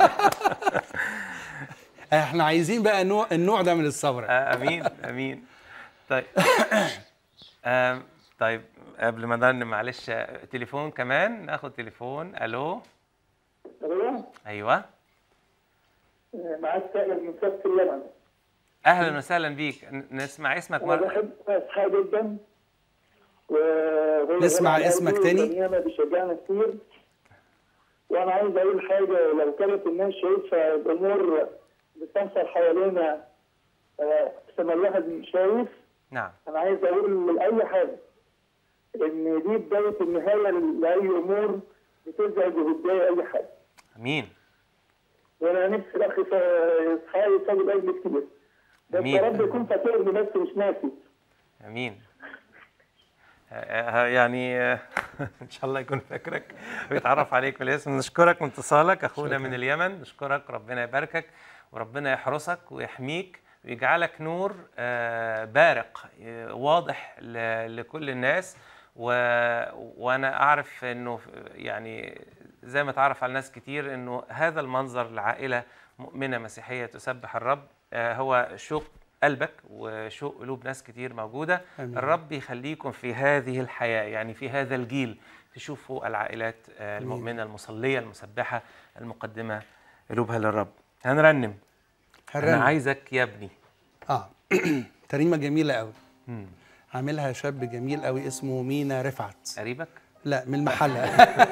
احنا عايزين بقى نوع النوع ده من الثوره آه، امين امين طيب آم، طيب قبل ما نرنم معلش آه، تليفون كمان ناخد تليفون الو تمام؟ ايوه معاك سائل من كاس اليمن. اهلا وسهلا بيك ن- نسمع اسمك انا مره بحب اسحاق جدا و نسمع اسمك تاني. بيشجعنا كتير وانا عايز اقول حاجه لو كانت الناس شايفه الامور بتحصل حوالينا آه، زي ما الواحد مش شايف نعم انا عايز اقول لاي حاجه ان دي بدايه النهايه لاي امور بتزعج وبتضايق اي حاجه امين وانا نفسي الاخ اصحابي يصلي لاجلي كتير بس أمين. يا رب يكون فاكرني بس مش ناسي امين آه، آه، يعني آه، ان شاء الله يكون فاكرك ويتعرف عليك بالاسم نشكرك من اتصالك اخونا من اليمن نشكرك ربنا يباركك وربنا يحرسك ويحميك ويجعلك نور آه، بارق آه، واضح ل- لكل الناس و... وانا اعرف انه يعني زي ما تعرف على ناس كتير انه هذا المنظر لعائله مؤمنه مسيحيه تسبح الرب آه، هو شوق قلبك وشوق قلوب ناس كتير موجوده آمين. الرب يخليكم في هذه الحياه يعني في هذا الجيل تشوفوا العائلات آه، المؤمنه المصليه المسبحه المقدمه قلوبها للرب هنرنم انا هرنم. عايزك يا ابني اه ترنيمه جميله قوي عاملها شاب جميل قوي اسمه مينا رفعت قريبك لا من المحله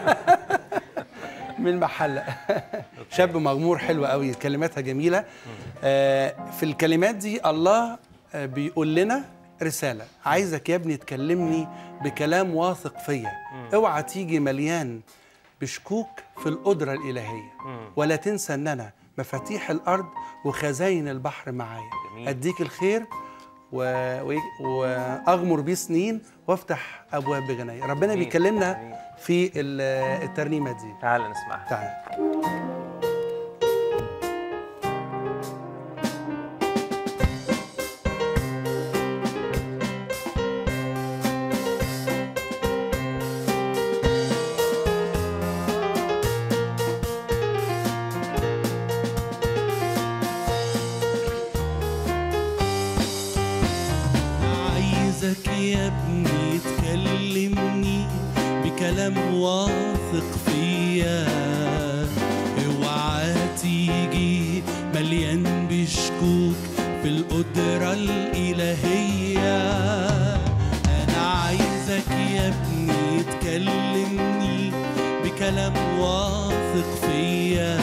من المحله شاب مغمور حلو قوي كلماتها جميله آه في الكلمات دي الله آه بيقول لنا رساله عايزك يا ابني تكلمني بكلام واثق فيا اوعى تيجي مليان بشكوك في القدره الالهيه ولا تنسى ان انا مفاتيح الارض وخزاين البحر معايا جميل. اديك الخير و... و... واغمر بيه سنين وافتح ابواب بغناي ربنا جميل. بيكلمنا جميل. في ال- الترنيمه دي تعال نسمعها تعال عايزك يا ابني تكلمني بكلام واثق فيا اوعى تيجي مليان بشكوك في القدرة الإلهية أنا عايزك يا ابني تكلمني بكلام واثق فيا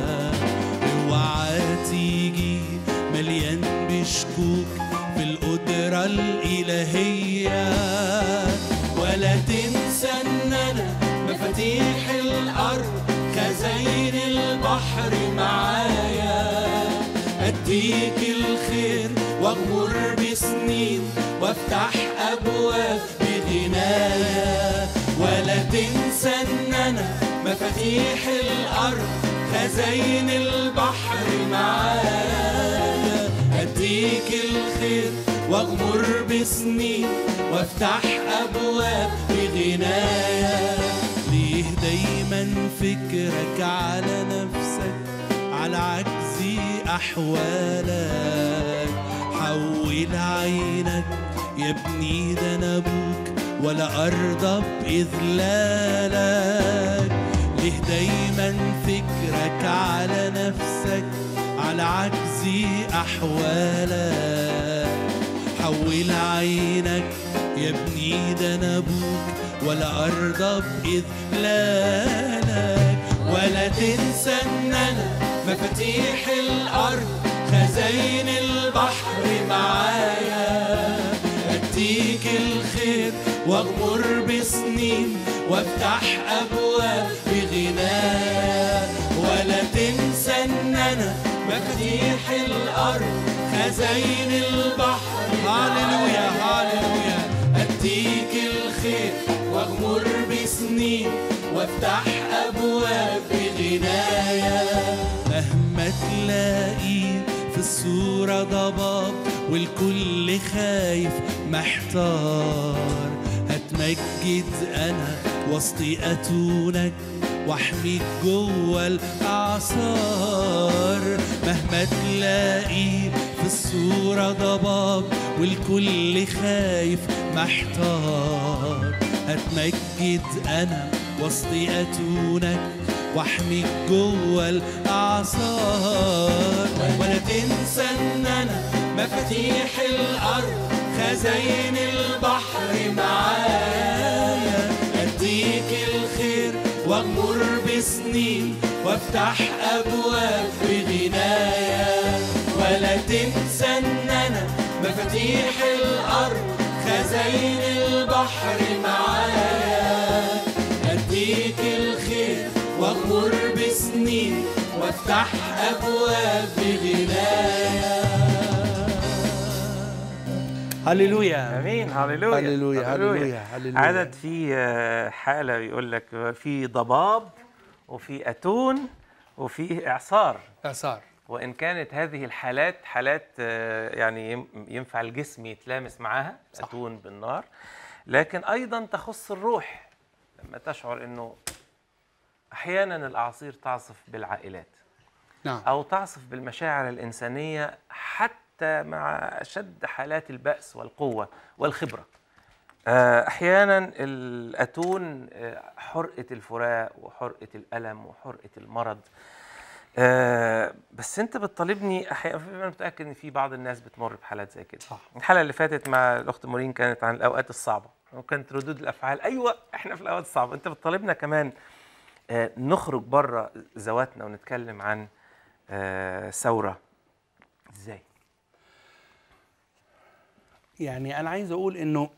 اوعى تيجي مليان بشكوك في القدرة الإلهية ولا تنسى إن أنا مفاتيح الأرض خزاين البحر معايا أديك الخير وأغمر بسنين وأفتح أبواب بغنايا ولا تنسى إن أنا مفاتيح الأرض خزاين البحر معايا أديك الخير وأغمر بسنين وأفتح أبواب بغنايا ليه دايما فكرك على نفسك على عجزي أحوالك حول عينك يا ابني ده أنا أبوك ولا أرضى بإذلالك ليه دايما فكرك على نفسك على عجزي أحوالك حول عينك يا ابني ده أنا أبوك ولا أرضى بإذلالك ولا تنسى إن أنا مفاتيح الأرض خزاين البحر معايا أديك الخير وأغمر بسنين وأفتح أبواب بغنايا ولا تنسى إن أنا مفاتيح الأرض خزاين البحر هاليلويا هاليلويا أديك الخير وأغمر بسنين وأفتح أبواب بغنايا مهما تلاقي في الصورة ضباب والكل خايف محتار هتمجد أنا وسط أتونك واحميك جوه الأعصار مهما تلاقي في الصورة ضباب والكل خايف محتار هتمجد أنا وسط أتونك واحميك جوه الأعصار ولا تنسى إن أنا مفاتيح الأرض خزاين البحر معايا أديك الخير وأغمر بسنين وافتح ابواب بغنايا ولا تنسى ان انا مفاتيح الارض خزاين البحر معايا اديك الخير واغمر بسنين وافتح ابواب بغنايا هللويا امين هللويا هللويا هللويا هللويا عدد في آه، حاله يقول لك في ضباب وفي اتون وفي اعصار اعصار وان كانت هذه الحالات حالات آه، يعني يم- ينفع الجسم يتلامس معاها صح. اتون بالنار لكن ايضا تخص الروح لما تشعر انه احيانا الاعاصير تعصف بالعائلات نعم او تعصف بالمشاعر الانسانيه حتى مع اشد حالات الباس والقوه والخبره آه، احيانا الاتون آه، حرقه الفراق وحرقه الالم وحرقه المرض آه، بس انت بتطالبني احيانا انا متاكد ان في بعض الناس بتمر بحالات زي كده صح. الحلقه اللي فاتت مع الاخت مورين كانت عن الاوقات الصعبه وكانت ردود الافعال ايوه احنا في الاوقات الصعبه انت بتطالبنا كمان آه، نخرج بره ذواتنا ونتكلم عن آه، ثوره ازاي يعني انا عايز اقول انه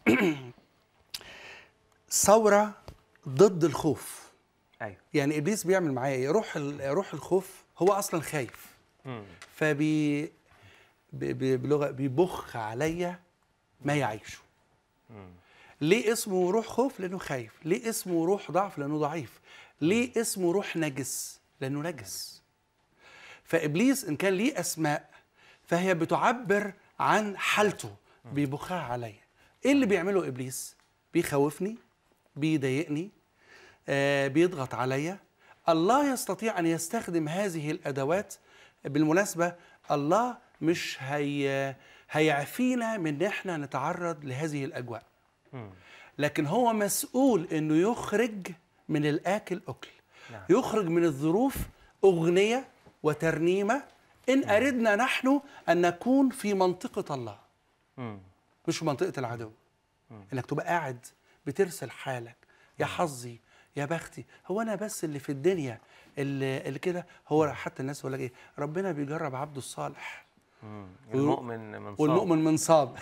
ثوره ضد الخوف ايوه يعني ابليس بيعمل معايا ايه روح ال- روح الخوف هو اصلا خايف مم. فبي ب- ب- بلغه بيبخ عليا ما يعيشه ليه اسمه روح خوف لانه خايف ليه اسمه روح ضعف لانه ضعيف ليه اسمه روح نجس لانه نجس فابليس ان كان ليه اسماء فهي بتعبر عن حالته بيبخها عليا ايه اللي بيعمله ابليس بيخوفني بيضايقني آه بيضغط عليا الله يستطيع ان يستخدم هذه الادوات بالمناسبه الله مش هي هيعفينا من ان احنا نتعرض لهذه الاجواء لكن هو مسؤول انه يخرج من الاكل اكل نعم. يخرج من الظروف اغنيه وترنيمه ان اردنا نحن ان نكون في منطقه الله مم. مش في منطقه العدو انك تبقى قاعد بترسل حالك يا حظي يا بختي هو انا بس اللي في الدنيا اللي, اللي كده هو حتى الناس يقول لك ايه ربنا بيجرب عبده الصالح مم. المؤمن من صاب. والمؤمن منصاب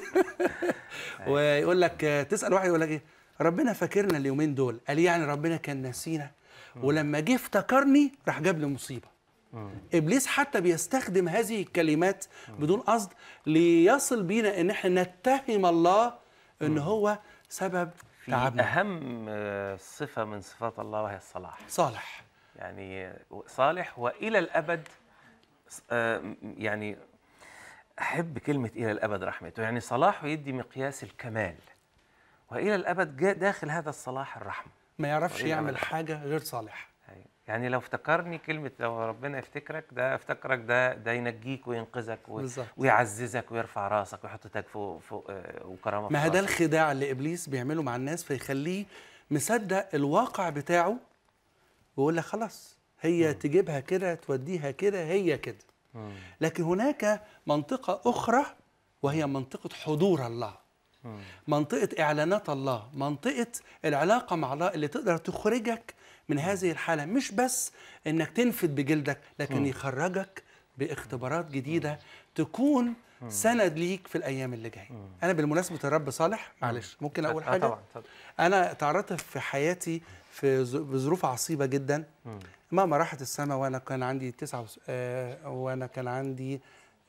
ويقول لك آه، تسال واحد يقول لك ايه ربنا فاكرنا اليومين دول قال يعني ربنا كان ناسينا ولما جه افتكرني راح جاب لي مصيبه ابليس حتى بيستخدم هذه الكلمات بدون قصد ليصل بينا ان احنا نتهم الله ان هو سبب في تعبنا اهم آه، صفه من صفات الله وهي الصلاح صالح يعني صالح والى الابد آه، يعني احب كلمه الى الابد رحمته يعني صلاحه يدي مقياس الكمال والى الابد جاء داخل هذا الصلاح الرحمه ما يعرفش وإلى يعمل أبد. حاجه غير صالح أيوة. يعني لو افتكرني كلمه لو ربنا يفتكرك ده افتكرك ده ده ينجيك وينقذك و- بالظبط. ويعززك ويرفع راسك ويحط تاج فوق فوق آه، وكرامه ما في هو ده راسك. الخداع اللي ابليس بيعمله مع الناس فيخليه مصدق الواقع بتاعه ويقول لك خلاص هي تجيبها كده توديها كده هي كده مم. لكن هناك منطقة أخرى وهي منطقة حضور الله مم. منطقة إعلانات الله منطقة العلاقة مع الله اللي تقدر تخرجك من هذه الحالة مش بس إنك تنفد بجلدك لكن يخرجك باختبارات جديدة تكون سند ليك في الأيام اللي جاية أنا بالمناسبة الرب صالح معلش ممكن أقول آه، حاجة طبعا اتفضل. أنا تعرضت في حياتي في ظ- بظروف عصيبة جدا مم. ماما راحت السما وانا كان عندي تسعة وس... آه وانا كان عندي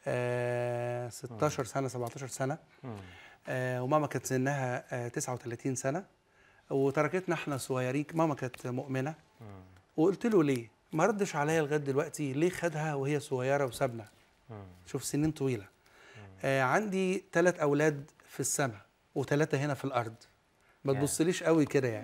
آه 16 سنه 17 سنه مم. آه وماما كانت سنها آه 39 سنه وتركتنا احنا صغيرين ماما كانت مؤمنه وقلت له ليه ما ردش عليا لغايه دلوقتي ليه خدها وهي صغيره وسابنا مم. شوف سنين طويله آه عندي ثلاث اولاد في السماء وثلاثه هنا في الارض ما يا. تبصليش قوي كده يعني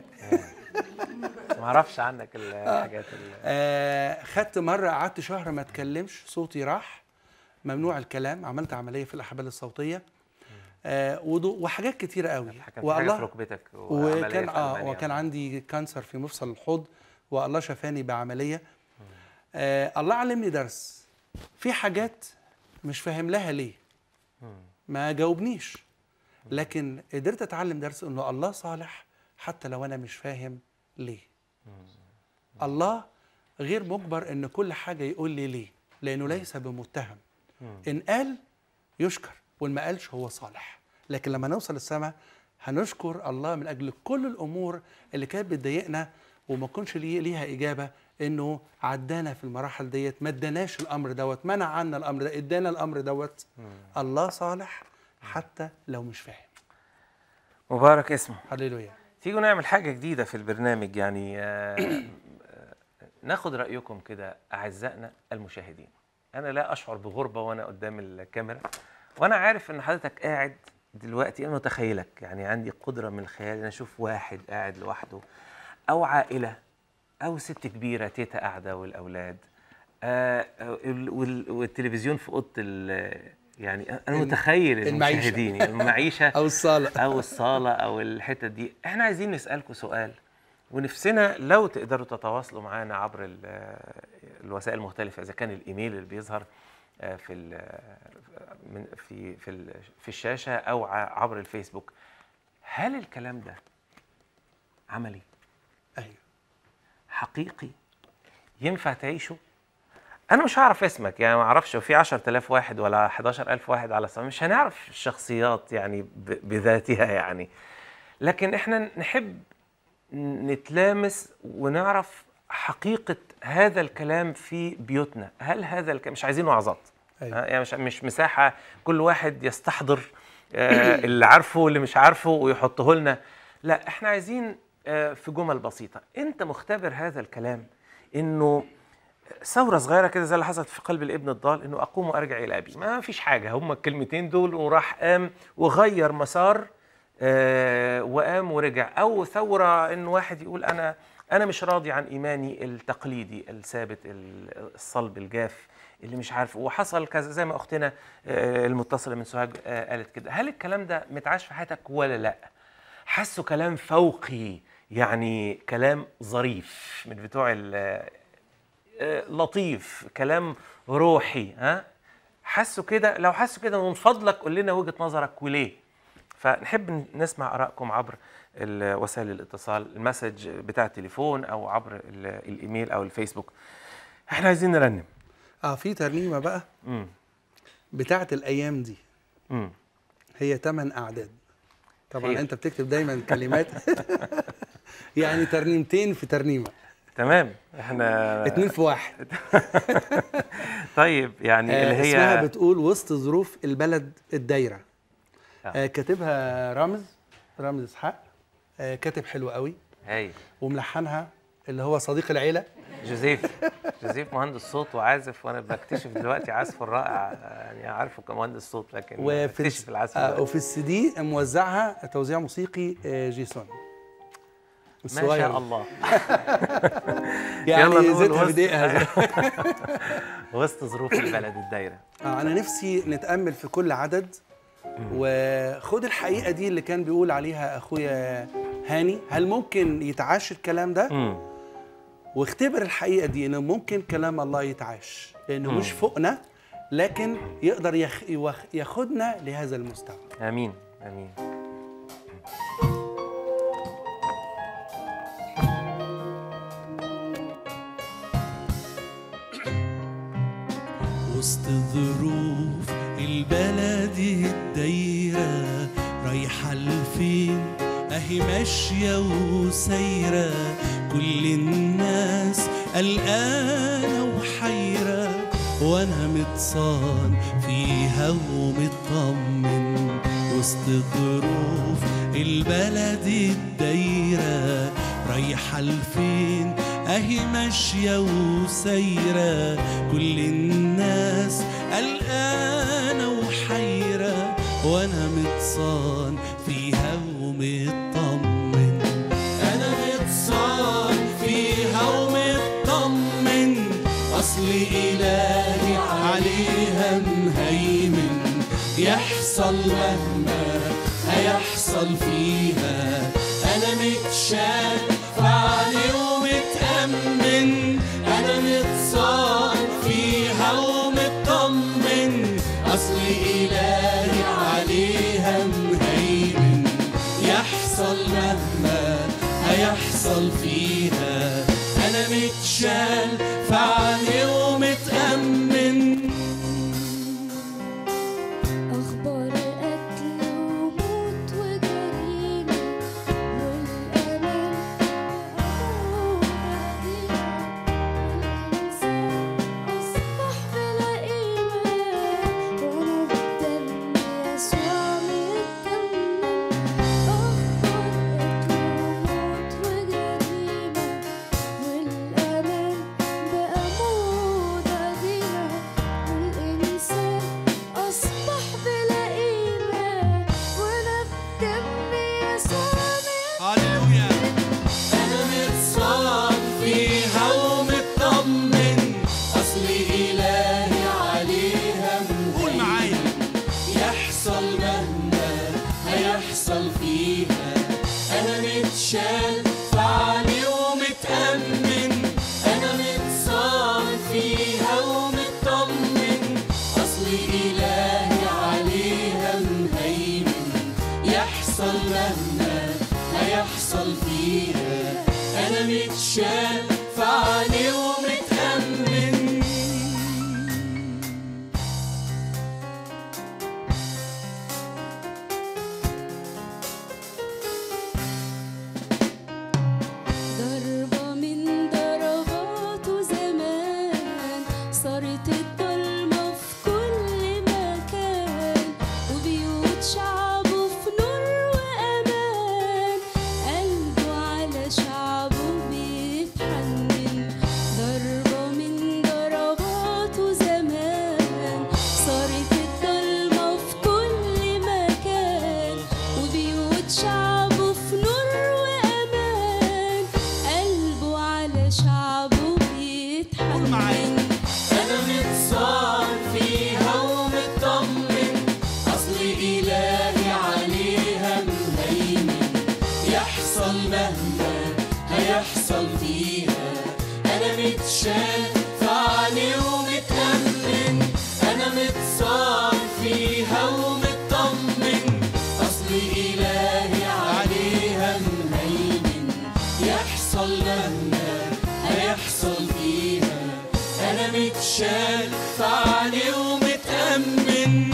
ما اعرفش عنك الحاجات ال- آه خدت مره قعدت شهر ما اتكلمش صوتي راح ممنوع الكلام عملت عمليه في الاحبال الصوتيه آه ودو- وحاجات كتيره قوي كان في حاجه في ركبتك وعملية وكان في اه ألمانيا. وكان عندي كانسر في مفصل الحوض والله شفاني بعمليه آه الله علمني درس في حاجات مش فاهم لها ليه ما جاوبنيش لكن قدرت اتعلم درس انه الله صالح حتى لو انا مش فاهم ليه الله غير مجبر ان كل حاجه يقول لي ليه لانه ليس بمتهم ان قال يشكر وان ما قالش هو صالح لكن لما نوصل السماء هنشكر الله من اجل كل الامور اللي كانت بتضايقنا وما كنش ليه ليها اجابه انه عدانا في المراحل ديت ما اداناش الامر دوت منع عنا الامر ده ادانا الامر دوت الله صالح حتى لو مش فاهم مبارك اسمه هللويا تيجوا نعمل حاجة جديدة في البرنامج يعني آه، آه، ناخد رأيكم كده أعزائنا المشاهدين أنا لا أشعر بغربة وأنا قدام الكاميرا وأنا عارف إن حضرتك قاعد دلوقتي أنا متخيلك يعني عندي قدرة من الخيال إن أشوف واحد قاعد لوحده أو عائلة أو ست كبيرة تيتا قاعدة والأولاد آه، وال- وال- والتلفزيون في أوضة ال- يعني أنا الم- متخيل المعيشة. المشاهدين المعيشة او الصالح او الصاله او الحتت دي احنا عايزين نسالكم سؤال ونفسنا لو تقدروا تتواصلوا معانا عبر ال- الوسائل المختلفه اذا كان الايميل اللي بيظهر آه، في ال- من في في ال- في الشاشه او ع- عبر الفيسبوك هل الكلام ده عملي ايوه حقيقي ينفع تعيشه انا مش هعرف اسمك يعني ما اعرفش في 10000 واحد ولا 11000 واحد على السماء مش هنعرف الشخصيات يعني ب- بذاتها يعني لكن احنا نحب نتلامس ونعرف حقيقة هذا الكلام في بيوتنا هل هذا الكلام مش عايزين وعظات أيوة. آه، يعني مش مش مساحة كل واحد يستحضر آه، اللي عارفه واللي مش عارفه ويحطه لنا لا احنا عايزين آه، في جمل بسيطة انت مختبر هذا الكلام انه ثورة صغيرة كده زي اللي حصلت في قلب الابن الضال انه اقوم وارجع الى ابي ما فيش حاجة هم الكلمتين دول وراح قام وغير مسار آه، وقام ورجع او ثورة ان واحد يقول انا انا مش راضي عن ايماني التقليدي الثابت ال- الصلب الجاف اللي مش عارف وحصل كذا زي ما اختنا آه، المتصلة من سوهاج آه، قالت كده هل الكلام ده متعاش في حياتك ولا لا حسوا كلام فوقي يعني كلام ظريف من بتوع ال- آه، لطيف كلام روحي ها حسوا كده لو حسوا كده من فضلك قول لنا وجهة نظرك وليه فنحب نسمع آرائكم عبر ال- وسائل الاتصال المسج بتاع التليفون أو عبر ال- الإيميل أو الفيسبوك احنا عايزين نرنم اه في ترنيمه بقى مم. بتاعت الايام دي مم. هي ثمان اعداد طبعا خير. انت بتكتب دايما كلمات يعني ترنيمتين في ترنيمه تمام احنا اتنين في واحد طيب يعني اللي آه هي اسمها بتقول وسط ظروف البلد الدايره آه. آه كاتبها رامز رامز اسحاق آه كاتب حلو قوي هاي وملحنها اللي هو صديق العيله جوزيف جوزيف مهندس صوت وعازف وانا بكتشف دلوقتي عزفه الرائع يعني عارفه كمهندس صوت لكن وفي بكتشف العزف آه دلوقتي. وفي السي دي موزعها توزيع موسيقي آه جيسون ما شاء الله يلا يعني نقول زيتها وسط- بدقيقها وسط ظروف البلد الدايره آه انا نفسي نتامل في كل عدد وخد الحقيقه دي اللي كان بيقول عليها اخويا هاني هل ممكن يتعاش الكلام ده مم. واختبر الحقيقه دي انه ممكن كلام الله يتعاش لانه مش فوقنا لكن يقدر يخ... يوخ- ياخدنا لهذا المستوى امين امين وسط ظروف البلد الدايرة رايحة لفين اهي ماشية وسايرة كل الناس قلقانة وحيرة وانا متصان فيها ومطمن وسط ظروف البلد الدايرة رايحة لفين اهي ماشية وسايرة كل الناس قلقانة وحيرة وانا متصان فيها ومطمن انا متصان فيها ومطمن اصل الهي عليها مهيمن يحصل مهما هيحصل فيها انا متشاف عليه ومتأمن انا متصان فيها ومطمن اصل الهي عليها مهيمن يحصل مهما هيحصل فيها انا انا متشال فعلي ومتأمن أخبار قتل وموت وجريمة والأمان وبعدين والإنسان أصبح بلا قيمة وأنا بدم يسوع متكمل أخبار قتل وموت وجريمة والأمان بقى موضة قديمة والإنسان أصبح بلا قيمة وأنا بدم يسوع هللويا انا متصاب فيها ومطمن اصل الهي عليها قول معايا يحصل مهما هيحصل فيها انا متشال فعلي ومتأمن انا متصاب فيها ومطمن اصل الهي عليها مهيمن يحصل مهما هيحصل فيها انا متشال فعلي ومتأمن ضربة من ضرباته زمان صارت الضلمة في كل مكان وبيوت شعبه في نور وأمان قلبه على شعبه بيتحنن ضربة من ضرباته زمان صارت الضلمة في كل مكان وبيوت شعبه في نور وأمان قلبه على شعبه بيتحنن انا متصاب فيها ومطمن اصل الهي عليها مهيمن يحصل مهما هيحصل فيها انا متشال فعلي ومتأمن انا متصاب فيها ومطمن اصل الهي عليها مهيمن يحصل مهما هيحصل فيها انا متشال فعلي ومتأمن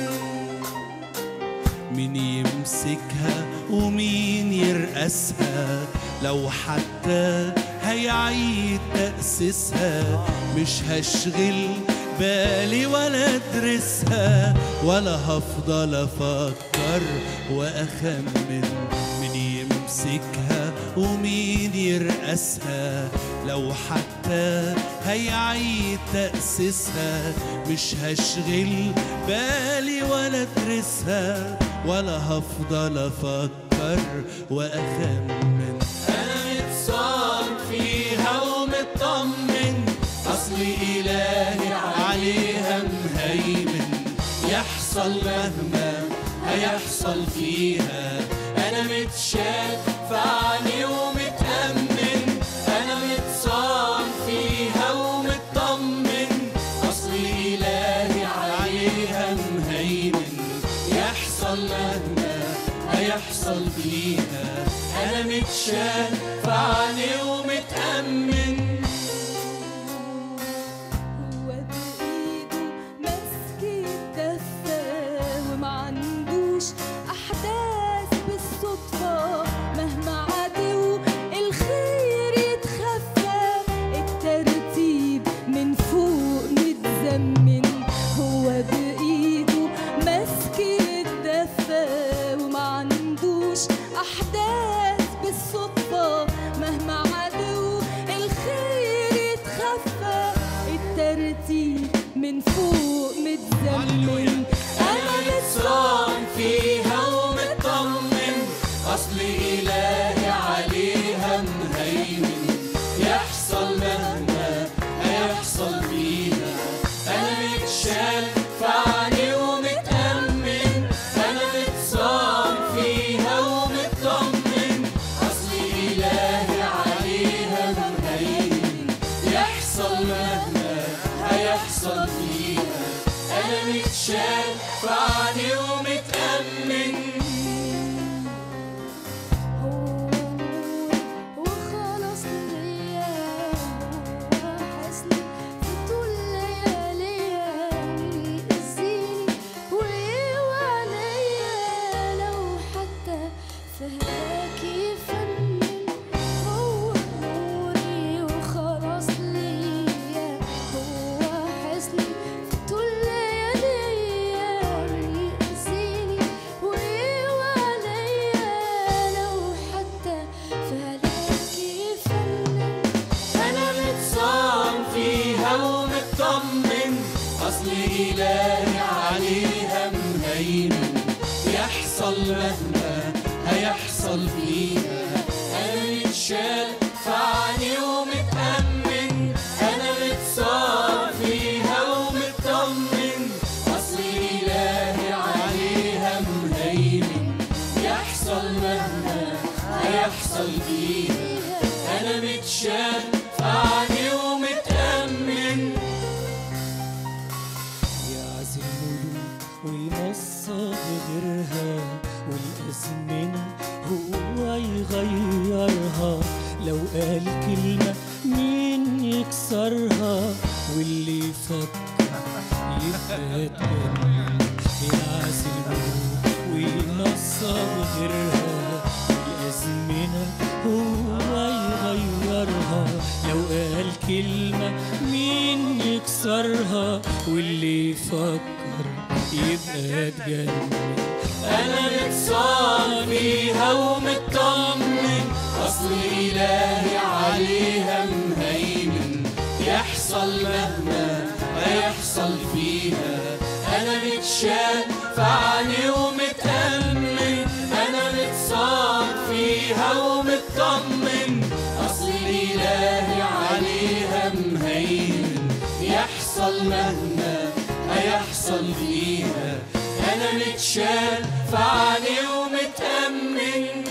مين يمسكها ومين يرقسها لو حتى هيعيد تأسيسها مش هشغل بالي ولا ادرسها ولا هفضل افكر واخمن مين يمسكها ومين يرقسها لو حتى هيعيد تأسيسها مش هشغل بالي ولا ادرسها ولا هفضل افكر واخمن انا متصاب فيها ومطمن اصل الهي عليها مهيمن يحصل مهما هيحصل فيها انا متشال فعلي ومتأمن انا متصاب فيها ومطمن اصل الهي عليها مهيمن يحصل مهما هيحصل فيها انا متشال فعلي ومتأمن هو بإيده ماسك الدفة وما عندوش أحداث بالصدفة مهما عدو الخير يتخفى الترتيب من فوق متزمن هو بإيده ماسك الدفة وما عندوش أحداث بالصدفة مهما عدو الخير يتخفى الترتيب من فوق متزمن أنا متصاب فيها ومطمن اصل الهي عليها مهيمن يحصل مهما هيحصل فيها انا متشال فعلي ومتأمن انا متصاب فيها ومطمن اصل الهي عليها مهيمن يحصل مهما هيحصل فيها انا متشال فعلي ومتأمن هو نور وخلاص ليا فهداك يفنن هو نوري وخلاص ليا هو حزني في طول لياليا يأذيني ويقوى عليا لو حتى فهداك يفنن انا متصان فيها ومطمن اصل الهي عليها مهيمن يحصل مهما هيحصل فيها انا متشال فعني ومتامن انا متصان فيها ومطمن اصل الهي عليها مهيمن يحصل مهما هيحصل فيها انا متشال فعني ومتامن يعزل ملوك وينصب غيرها والأزمنة هو يغيرها لو قال كلمة مين يكسرها واللي يفكر يبقى اتجنن يعزل ملوك وينصب غيرها والأزمنة هو يغيرها لو قال كلمة مين يكسرها واللي يفكر يبقى اتجنن انا متصان فيها ومطمن اصل الهي عليها مهيمن يحصل مهما هيحصل فيها انا متشال فعني ومتامن انا متصان فيها ومطمن اصل الهي عليها مهيمن يحصل مهما هيحصل فيها انا متشال فعني ومتامن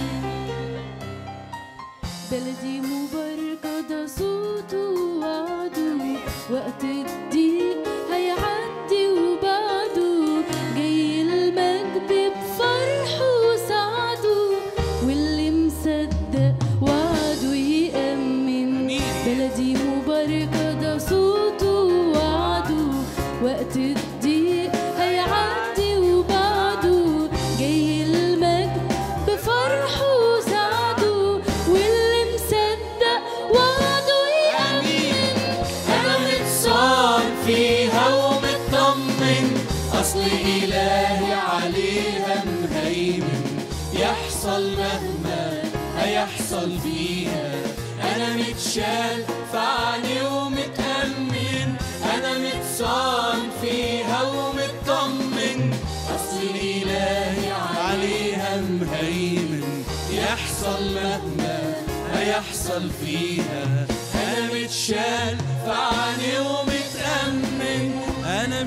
بلدي مباركة ده صوته وعده وقت الضيق هيعدي وبعده جاي المجد بفرحه وسعده واللي مصدق وعده يأمن بلدي مباركة ده صوته وعده وقت الضيق هيعدي وبعده جاي المجد بفرحه وسعده واللي مصدق وعده يأمن انا متصان فيها ومطمن اصل الهي عليها مهيمن يحصل مهما هيحصل فيها انا متشال فعني ومتامن انا متصان فيها ومطمن اصل الهي عليها مهيمن يحصل مهما هيحصل فيها انا متشال فعني ومتامن انا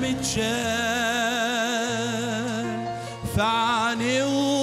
متشال فعني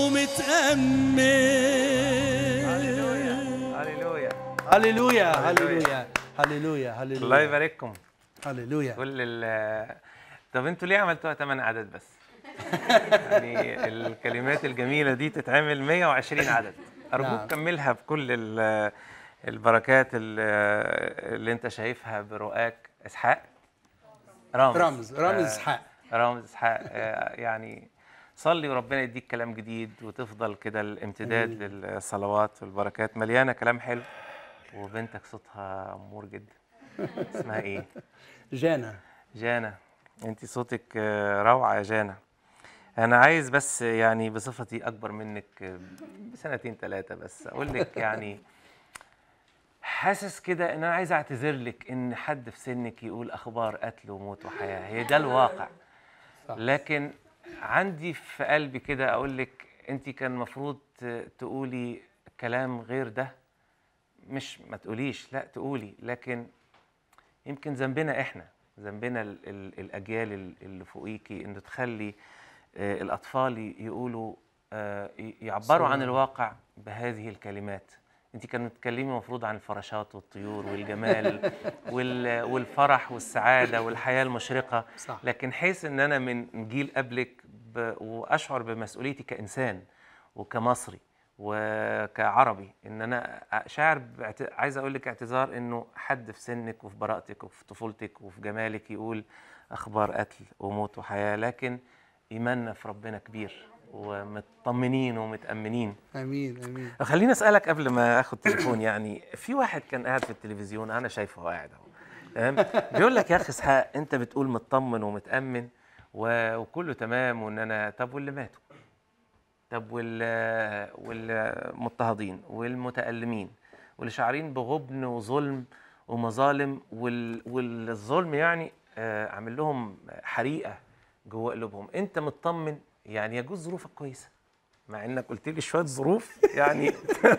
ومتامن هللويا هللويا هللويا هللويا هللويا الله يبارككم هللويا كل ال طب انتوا ليه عملتوها 8 عدد بس؟ يعني الكلمات الجميلة دي تتعمل 120 عدد أرجوك نعم. كملها بكل ال- البركات ال- اللي أنت شايفها برؤاك إسحاق رامز رمز رمز آه، اسحاق رامز إسحاق آه، يعني صلي وربنا يديك كلام جديد وتفضل كده الامتداد للصلوات والبركات مليانة كلام حلو وبنتك صوتها أمور جدا اسمها إيه؟ جانا جانا انت صوتك آه، روعه يا جانا انا عايز بس يعني بصفتي اكبر منك آه، بسنتين ثلاثه بس اقول لك يعني حاسس كده ان انا عايز اعتذر لك ان حد في سنك يقول اخبار قتل وموت وحياه هي ده الواقع صح. لكن عندي في قلبي كده اقول لك انت كان المفروض تقولي كلام غير ده مش ما تقوليش لا تقولي لكن يمكن ذنبنا احنا ذنبنا ال ال الاجيال ال- اللي فوقيكي انه تخلي آه، الاطفال ي- يقولوا آه، ي- يعبروا عن صح. الواقع بهذه الكلمات انت كانت بتتكلمي المفروض عن الفراشات والطيور والجمال وال والفرح والسعاده والحياه المشرقه صح. لكن حيث ان انا من جيل قبلك ب... واشعر بمسؤوليتي كانسان وكمصري وكعربي ان انا شاعر باعت... عايز اقول لك اعتذار انه حد في سنك وفي براءتك وفي طفولتك وفي جمالك يقول اخبار قتل وموت وحياه لكن ايماننا في ربنا كبير ومطمنين ومتامنين امين امين خليني اسالك قبل ما اخد تليفون يعني في واحد كان قاعد في التلفزيون انا شايفه هو قاعد اهو تمام بيقول لك يا اخي اسحاق انت بتقول مطمن ومتامن و- وكله تمام وان انا طب واللي ماتوا طب وال والمضطهدين والمتألمين واللي شعرين بغبن وظلم ومظالم وال... والظلم يعني آه، عامل لهم حريقه جوه قلوبهم انت مطمن يعني يجوز ظروفك كويسه مع انك قلت لي شويه ظروف يعني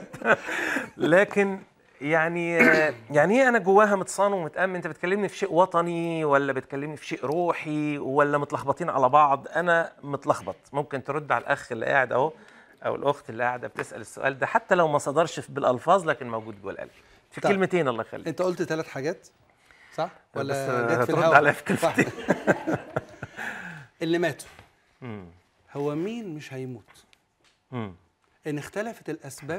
لكن يعني آه، يعني ايه انا جواها متصان ومتامن انت بتكلمني في شيء وطني ولا بتكلمني في شيء روحي ولا متلخبطين على بعض انا متلخبط ممكن ترد على الاخ اللي قاعد اهو او الاخت اللي قاعده بتسال السؤال ده حتى لو ما صدرش بالالفاظ لكن موجود جوه القلب في طيب. كلمتين الله يخليك انت قلت ثلاث حاجات صح ولا بس جت في هترد الهوا عليا في كلمتين. واحدة. اللي ماتوا مم. هو مين مش هيموت مم. ان اختلفت الاسباب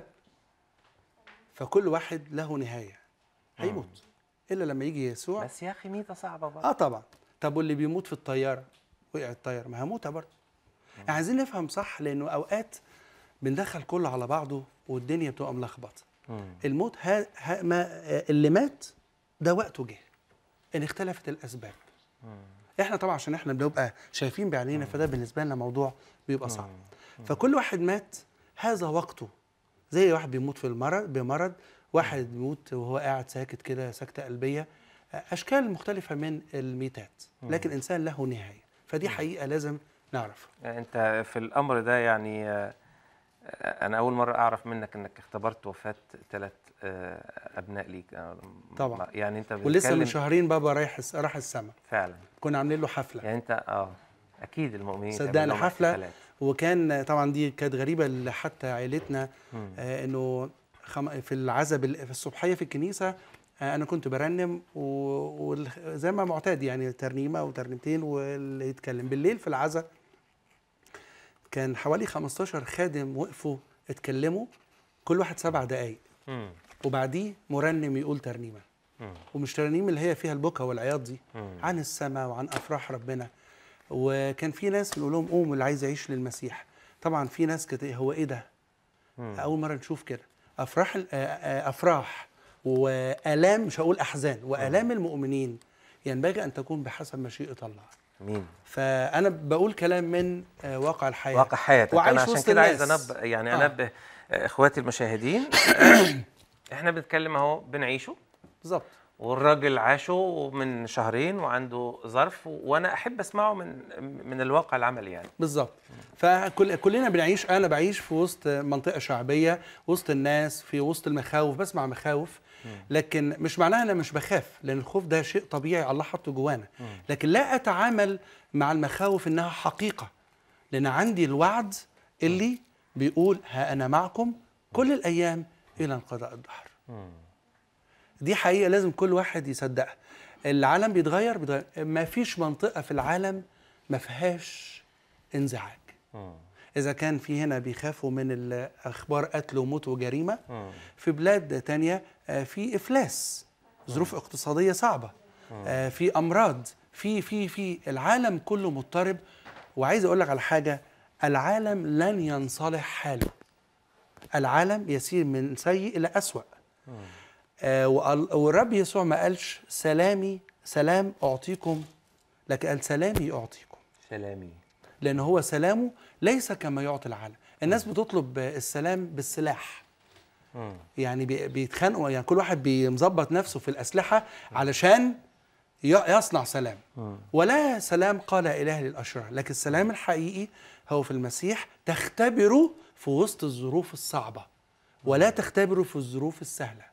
فكل واحد له نهايه هيموت الا لما يجي يسوع بس يا اخي ميته صعبه برضه اه طبعا طب واللي بيموت في الطياره وقع الطياره ما هموتها برضه احنا عايزين نفهم صح لانه اوقات بندخل كله على بعضه والدنيا بتبقى ملخبطه مم. الموت ها ها ما آه، اللي مات ده وقته جه ان اختلفت الاسباب احنا طبعا عشان احنا بنبقى شايفين بعينينا فده بالنسبه لنا موضوع بيبقى صعب فكل واحد مات هذا وقته زي واحد بيموت في المرض بمرض واحد بيموت وهو قاعد ساكت كده سكتة قلبية أشكال مختلفة من الميتات لكن الإنسان له نهاية فدي حقيقة لازم نعرفها انت في الامر ده يعني آه، آه، انا اول مره اعرف منك انك اختبرت وفاه ثلاث ابناء ليك آه، طبعا. يعني انت ولسه من بتتكلم شهرين بابا رايح الس- راح السماء فعلا كنا عاملين له حفلة يعني انت اه اكيد المؤمنين تعمل صدقني لهم حفلة احتفالات. وكان طبعا دي كانت غريبة ل- حتى عائلتنا مم. آه انه خم... في العزب ال- في الصبحية في الكنيسة آه انا كنت برنم وزي ما معتاد يعني ترنيمة وترنيمتين واللي يتكلم بالليل في العزا كان حوالي 15 خادم وقفوا اتكلموا كل واحد سبع دقايق مم. وبعديه مرنم يقول ترنيمه مم. ومش ترانيم اللي هي فيها البكا والعياط دي مم. عن السماء وعن افراح ربنا وكان في ناس بنقول لهم قوموا اللي عايز يعيش للمسيح طبعا في ناس كانت إيه، هو ايه ده مم. اول مره نشوف كده افراح ال- آه، آه، افراح والام مش هقول احزان والام المؤمنين ينبغي ان تكون بحسب مشيئه الله مين فانا بقول كلام من آه، واقع الحياه واقع حياتك وعايش انا عشان وسط كده عايز الناس. انبه يعني آه. انبه آه، اخواتي المشاهدين آه، احنا بنتكلم اهو بنعيشه بالظبط والراجل عاشه من شهرين وعنده ظرف وانا احب اسمعه من من الواقع العملي يعني بالظبط فكل كلنا بنعيش انا بعيش في وسط منطقه شعبيه وسط الناس في وسط المخاوف بسمع مخاوف لكن مش معناها انا مش بخاف لان الخوف ده شيء طبيعي الله حطه جوانا لكن لا اتعامل مع المخاوف انها حقيقه لان عندي الوعد اللي بيقول ها انا معكم كل الايام الى انقضاء الدهر دي حقيقه لازم كل واحد يصدقها العالم بيتغير بيتغير ما فيش منطقه في العالم ما فيهاش انزعاج اذا كان في هنا بيخافوا من الاخبار قتل وموت وجريمه في بلاد تانية آه، في افلاس ظروف اقتصاديه صعبه آه، في امراض في في في العالم كله مضطرب وعايز اقول لك على حاجه العالم لن ينصلح حاله العالم يسير من سيء الى اسوأ آه وقال- والرب يسوع ما قالش سلامي سلام اعطيكم لكن قال سلامي اعطيكم سلامي لان هو سلامه ليس كما يعطي العالم الناس بتطلب السلام بالسلاح يعني بي- بيتخانقوا يعني كل واحد بيمظبط نفسه في الاسلحه علشان ي- يصنع سلام ولا سلام قال اله للاشرار لكن السلام الحقيقي هو في المسيح تختبره في وسط الظروف الصعبه ولا تختبره في الظروف السهله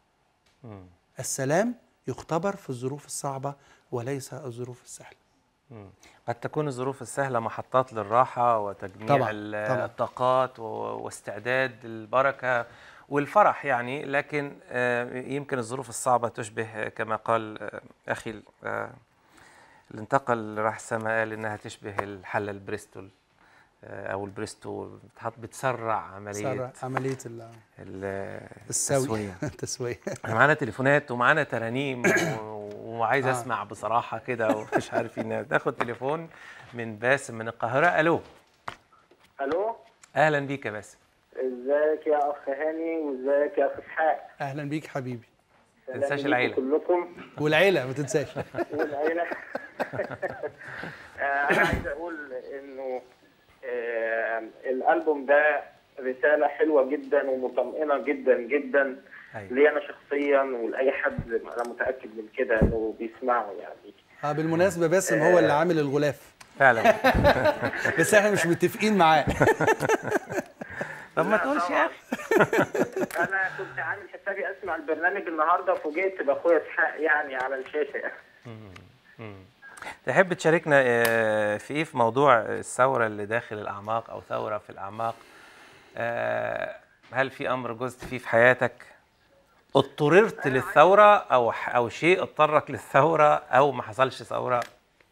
السلام يختبر في الظروف الصعبه وليس الظروف السهله قد تكون الظروف السهلة محطات للراحة وتجميع طبعاً، ال- طبعاً. الطاقات و- واستعداد البركة والفرح يعني لكن آه، يمكن الظروف الصعبة تشبه آه، كما قال آه، أخي آه، اللي انتقل اللي راح السماء قال إنها تشبه الحلة البريستول آه، أو البريستو بتحط بتسرع عملية سرع عمليه ال- ال- السوي التسوية التسويه احنا معانا تليفونات ومعانا ترانيم و- وعايز آه. اسمع بصراحه كده ومش عارفين ناخد تليفون من باسم من القاهره الو الو اهلا بيك يا باسم ازيك يا اخ هاني وازيك يا اخ اسحاق اهلا بيك حبيبي ما تنساش سلام العيلة. ليكم كلكم والعيله ما تنساش والعيله آه، انا عايز اقول انه آه، الالبوم ده رساله حلوه جدا ومطمئنه جدا جدا أيوة. لي انا شخصيا ولاي حد انا متاكد من كده انه بيسمعه يعني اه بالمناسبه باسم هو اللي عامل الغلاف فعلا بس احنا مش متفقين معاه طب ما تقولش يا اخي انا كنت عامل حسابي اسمع البرنامج النهارده فوجئت باخويا اسحاق يعني على الشاشه تحب تشاركنا آه، في ايه في موضوع الثوره اللي داخل الاعماق او ثوره في الاعماق آه، هل في امر جزت فيه في حياتك اضطررت للثوره او ح- او شيء اضطرك للثوره او ما حصلش ثوره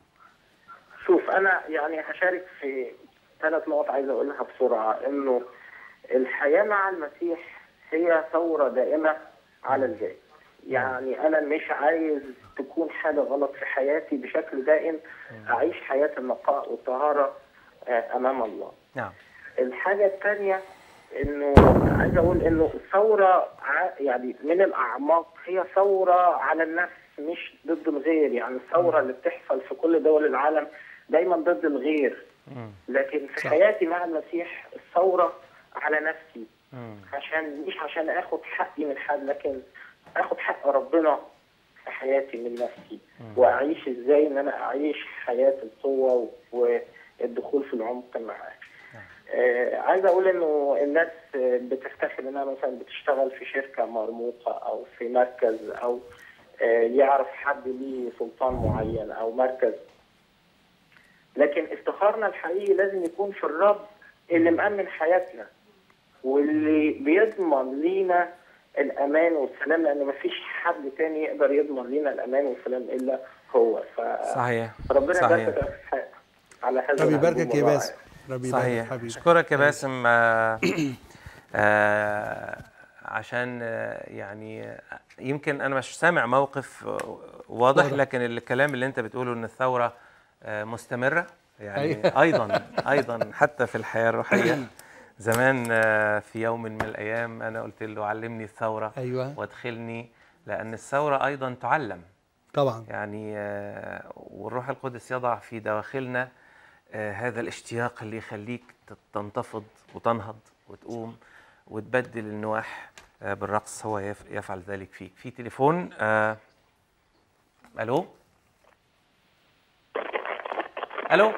شوف انا يعني هشارك في ثلاث نقط عايز اقولها بسرعه انه الحياه مع المسيح هي ثوره دائمه على الجاي يعني انا مش عايز تكون حاجه غلط في حياتي بشكل دائم اعيش حياه النقاء والطهاره آه، امام الله نعم الحاجة الثانية انه عايز اقول انه الثورة ع- يعني من الاعماق هي ثورة على النفس مش ضد الغير يعني الثورة اللي بتحصل في كل دول العالم دايما ضد الغير لكن في صح. حياتي مع المسيح الثورة على نفسي مم. عشان مش عشان اخد حقي من حد لكن اخد حق ربنا في حياتي من نفسي واعيش ازاي ان انا اعيش حياه القوه والدخول في العمق معاه. آه عايز اقول انه الناس آه، بتفتخر انها مثلا بتشتغل في شركه مرموقه او في مركز او آه يعرف حد ليه سلطان معين او مركز لكن افتخارنا الحقيقي لازم يكون في الرب اللي مأمن حياتنا واللي بيضمن لينا الامان والسلام لان مفيش حد تاني يقدر يضمن لينا الامان والسلام الا هو ف صحيح ربنا صحيح. يباركك يا أخي إسحاق على هذا ربي الألبوم يباركك يا الرائع. باسم ربي يبارك صحيح حبيبي اشكرك يا باسم آه، آه، عشان آه، يعني آه، يمكن انا مش سامع موقف آه، واضح واضح. لكن الكلام اللي انت بتقوله ان الثوره آه، مستمره يعني أيوة. ايضا ايضا حتى في الحياه الروحيه زمان آه، في يوم من الايام انا قلت له علمني الثوره ايوه وادخلني لان الثوره ايضا تعلم طبعا يعني آه، والروح القدس يضع في دواخلنا آه، هذا الاشتياق اللي يخليك ت- تنتفض وتنهض وتقوم وتبدل النواح آه، بالرقص هو يف- يفعل ذلك فيك في تليفون آه، الو الو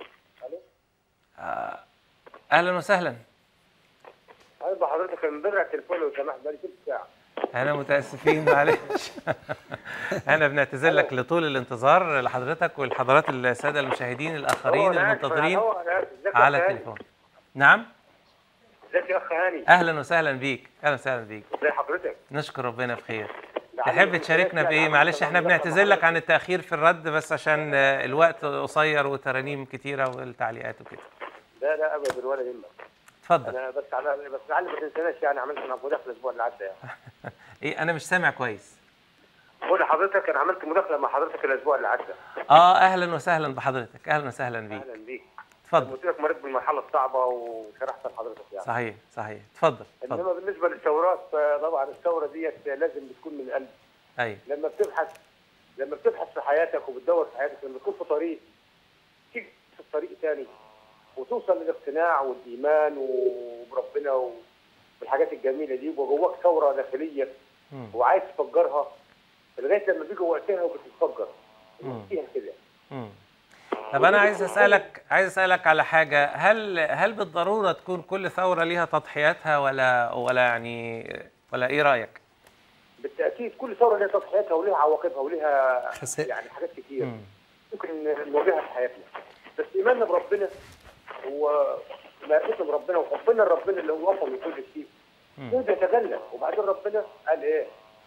آه، اهلا وسهلا عايز حضرتك امبارح التليفون لو سمحت بقالي ست ساعة انا متاسفين معلش انا بنعتذر لك لطول الانتظار لحضرتك ولحضرات الساده المشاهدين الاخرين هو أنا آسف، المنتظرين هو أنا آسف. ازيك يا على أخ هاني؟ التليفون نعم ازيك يا اخ هاني اهلا وسهلا بيك اهلا وسهلا بيك ازي حضرتك نشكر ربنا بخير لعل تحب يكون تشاركنا هناك بايه يعني معلش عمل احنا مداخلة بنعتذر مع لك عن التاخير في الرد بس عشان آه، الوقت قصير وترانيم كتيره والتعليقات وكده لا لا ابدا ولا يهمك اتفضل انا بس على بس لعل ما تنساناش يعني عملت انا مداخله الاسبوع اللي عدى يعني ايه انا مش سامع كويس بقول لحضرتك انا عملت مداخله مع حضرتك الاسبوع اللي عدى اه اهلا وسهلا بحضرتك اهلا وسهلا بيك اهلا بيك اتفضل قلت لك مريت بالمرحله الصعبه وشرحت لحضرتك يعني صحيح صحيح اتفضل اتفضل انما بالنسبه للثورات فطبعا الثوره ديت لازم بتكون من القلب ايوه لما بتبحث لما بتبحث في حياتك وبتدور في حياتك لما تكون في طريق تيجي في الطريق تاني وتوصل للاقتناع والايمان وبربنا والحاجات الجميله دي ويبقى جواك ثوره داخليه مم. وعايز تفجرها لغايه لما بيجي وقتها وبتتفجر مم. فيها كده مم. طب انا عايز اسالك عايز اسالك على حاجه هل هل بالضروره تكون كل ثوره ليها تضحياتها ولا ولا يعني ولا ايه رايك بالتاكيد كل ثوره لها تضحياتها ولها عواقبها ولها خسائر. يعني حاجات كتير مم. ممكن نواجهها في حياتنا بس ايماننا بربنا ومعرفتنا بربنا وحبنا لربنا اللي هو اصلا كل شيء مم. ده يتجلى وبعدين ربنا قال ايه؟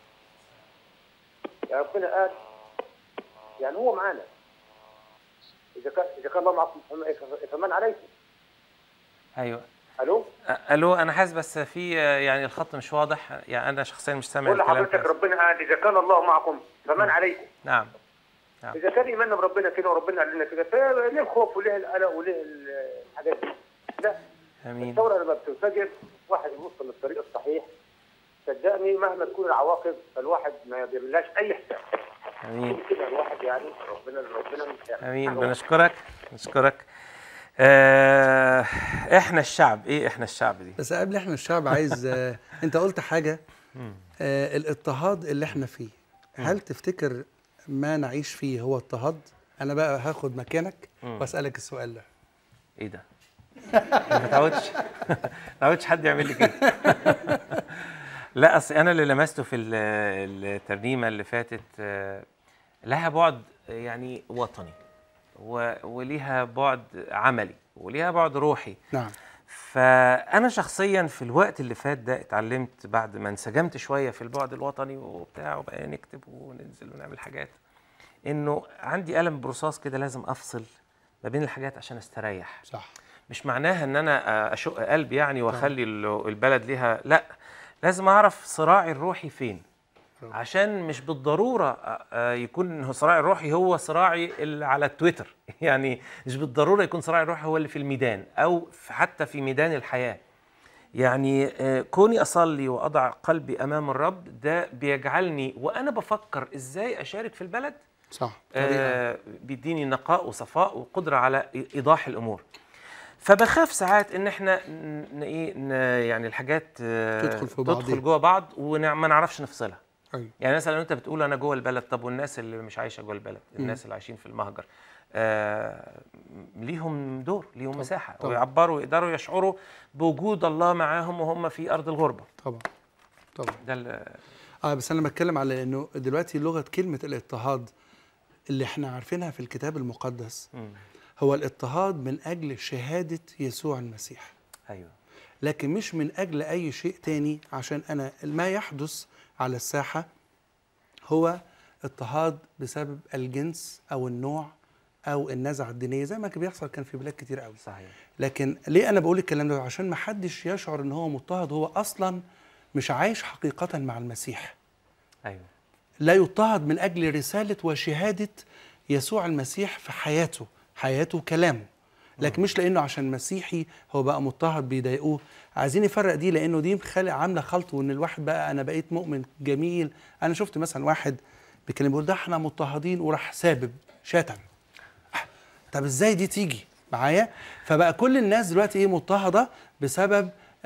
يعني ربنا قال يعني هو معانا اذا كان اذا كان الله معكم فما- فمن عليكم ايوه الو أ- الو انا حاسس بس في يعني الخط مش واضح يعني انا شخصيا مش سامع بقول الكلام لحضرتك كويس. ربنا قال اذا كان الله معكم فمن عليكم نعم اذا كان ايماننا بربنا كده وربنا قال لنا كده فليه الخوف وليه القلق وليه الحاجات دي؟ لا امين الثوره لما بتنفجر واحد يبص للطريق الصحيح صدقني مهما تكون العواقب فالواحد ما بيعملهاش اي حساب امين كده الواحد يعني ربنا ربنا مش هيعمل امين حاجة بنشكرك بنشكرك آه احنا الشعب ايه احنا الشعب دي بس قبل احنا الشعب عايز آه، انت قلت حاجه آه الاضطهاد اللي احنا فيه هل تفتكر ما نعيش فيه هو اضطهاد انا بقى هاخد مكانك مم. واسالك السؤال ده ايه ده ما تعودش ما تعودش حد يعمل لي كده لا اصل انا اللي لمسته في ال- الترنيمه اللي فاتت آه، لها بعد يعني وطني و- وليها بعد عملي وليها بعد روحي نعم فانا شخصيا في الوقت اللي فات ده اتعلمت بعد ما انسجمت شويه في البعد الوطني وبتاع وبقى نكتب وننزل ونعمل حاجات انه عندي قلم برصاص كده لازم افصل ما بين الحاجات عشان استريح صح مش معناها ان انا اشق قلبي يعني واخلي ال- البلد ليها لا لازم اعرف صراعي الروحي فين عشان مش بالضروره آه، آه، يكون صراعي الروحي هو صراعي اللي على التويتر يعني مش بالضروره يكون صراعي الروحي هو اللي في الميدان او في- حتى في ميدان الحياه يعني آه، كوني اصلي واضع قلبي امام الرب ده بيجعلني وانا بفكر ازاي اشارك في البلد صح آه بيديني نقاء وصفاء وقدره على إي- ايضاح الامور فبخاف ساعات ان احنا ن- ن- ايه ن- يعني الحاجات آه، تدخل في بعضيها. تدخل جوه بعض وما نعرفش نفصلها أيوة. يعني مثلا لو انت بتقول انا جوه البلد طب والناس اللي مش عايشه جوه البلد الناس اللي عايشين في المهجر آه ليهم دور ليهم مساحه طبعاً. ويعبروا ويقدروا يشعروا بوجود الله معاهم وهم في ارض الغربه طبعا طبعا ده ال- اه بس انا بتكلم على انه دلوقتي لغه كلمه الاضطهاد اللي احنا عارفينها في الكتاب المقدس مم. هو الاضطهاد من اجل شهاده يسوع المسيح ايوه لكن مش من اجل اي شيء تاني عشان انا ما يحدث على الساحه هو اضطهاد بسبب الجنس او النوع او النزعه الدينيه زي ما كان بيحصل كان في بلاد كتير قوي صحيح لكن ليه انا بقول الكلام ده عشان ما حدش يشعر ان هو مضطهد هو اصلا مش عايش حقيقه مع المسيح ايوه لا يضطهد من اجل رساله وشهاده يسوع المسيح في حياته حياته وكلامه لكن مش لانه عشان مسيحي هو بقى مضطهد بيضايقوه عايزين نفرق دي لانه دي خالق عامله خلط وان الواحد بقى انا بقيت مؤمن جميل انا شفت مثلا واحد بيتكلم بيقول ده احنا مضطهدين وراح سابب شتم آه، طب ازاي دي تيجي معايا فبقى كل الناس دلوقتي ايه مضطهده بسبب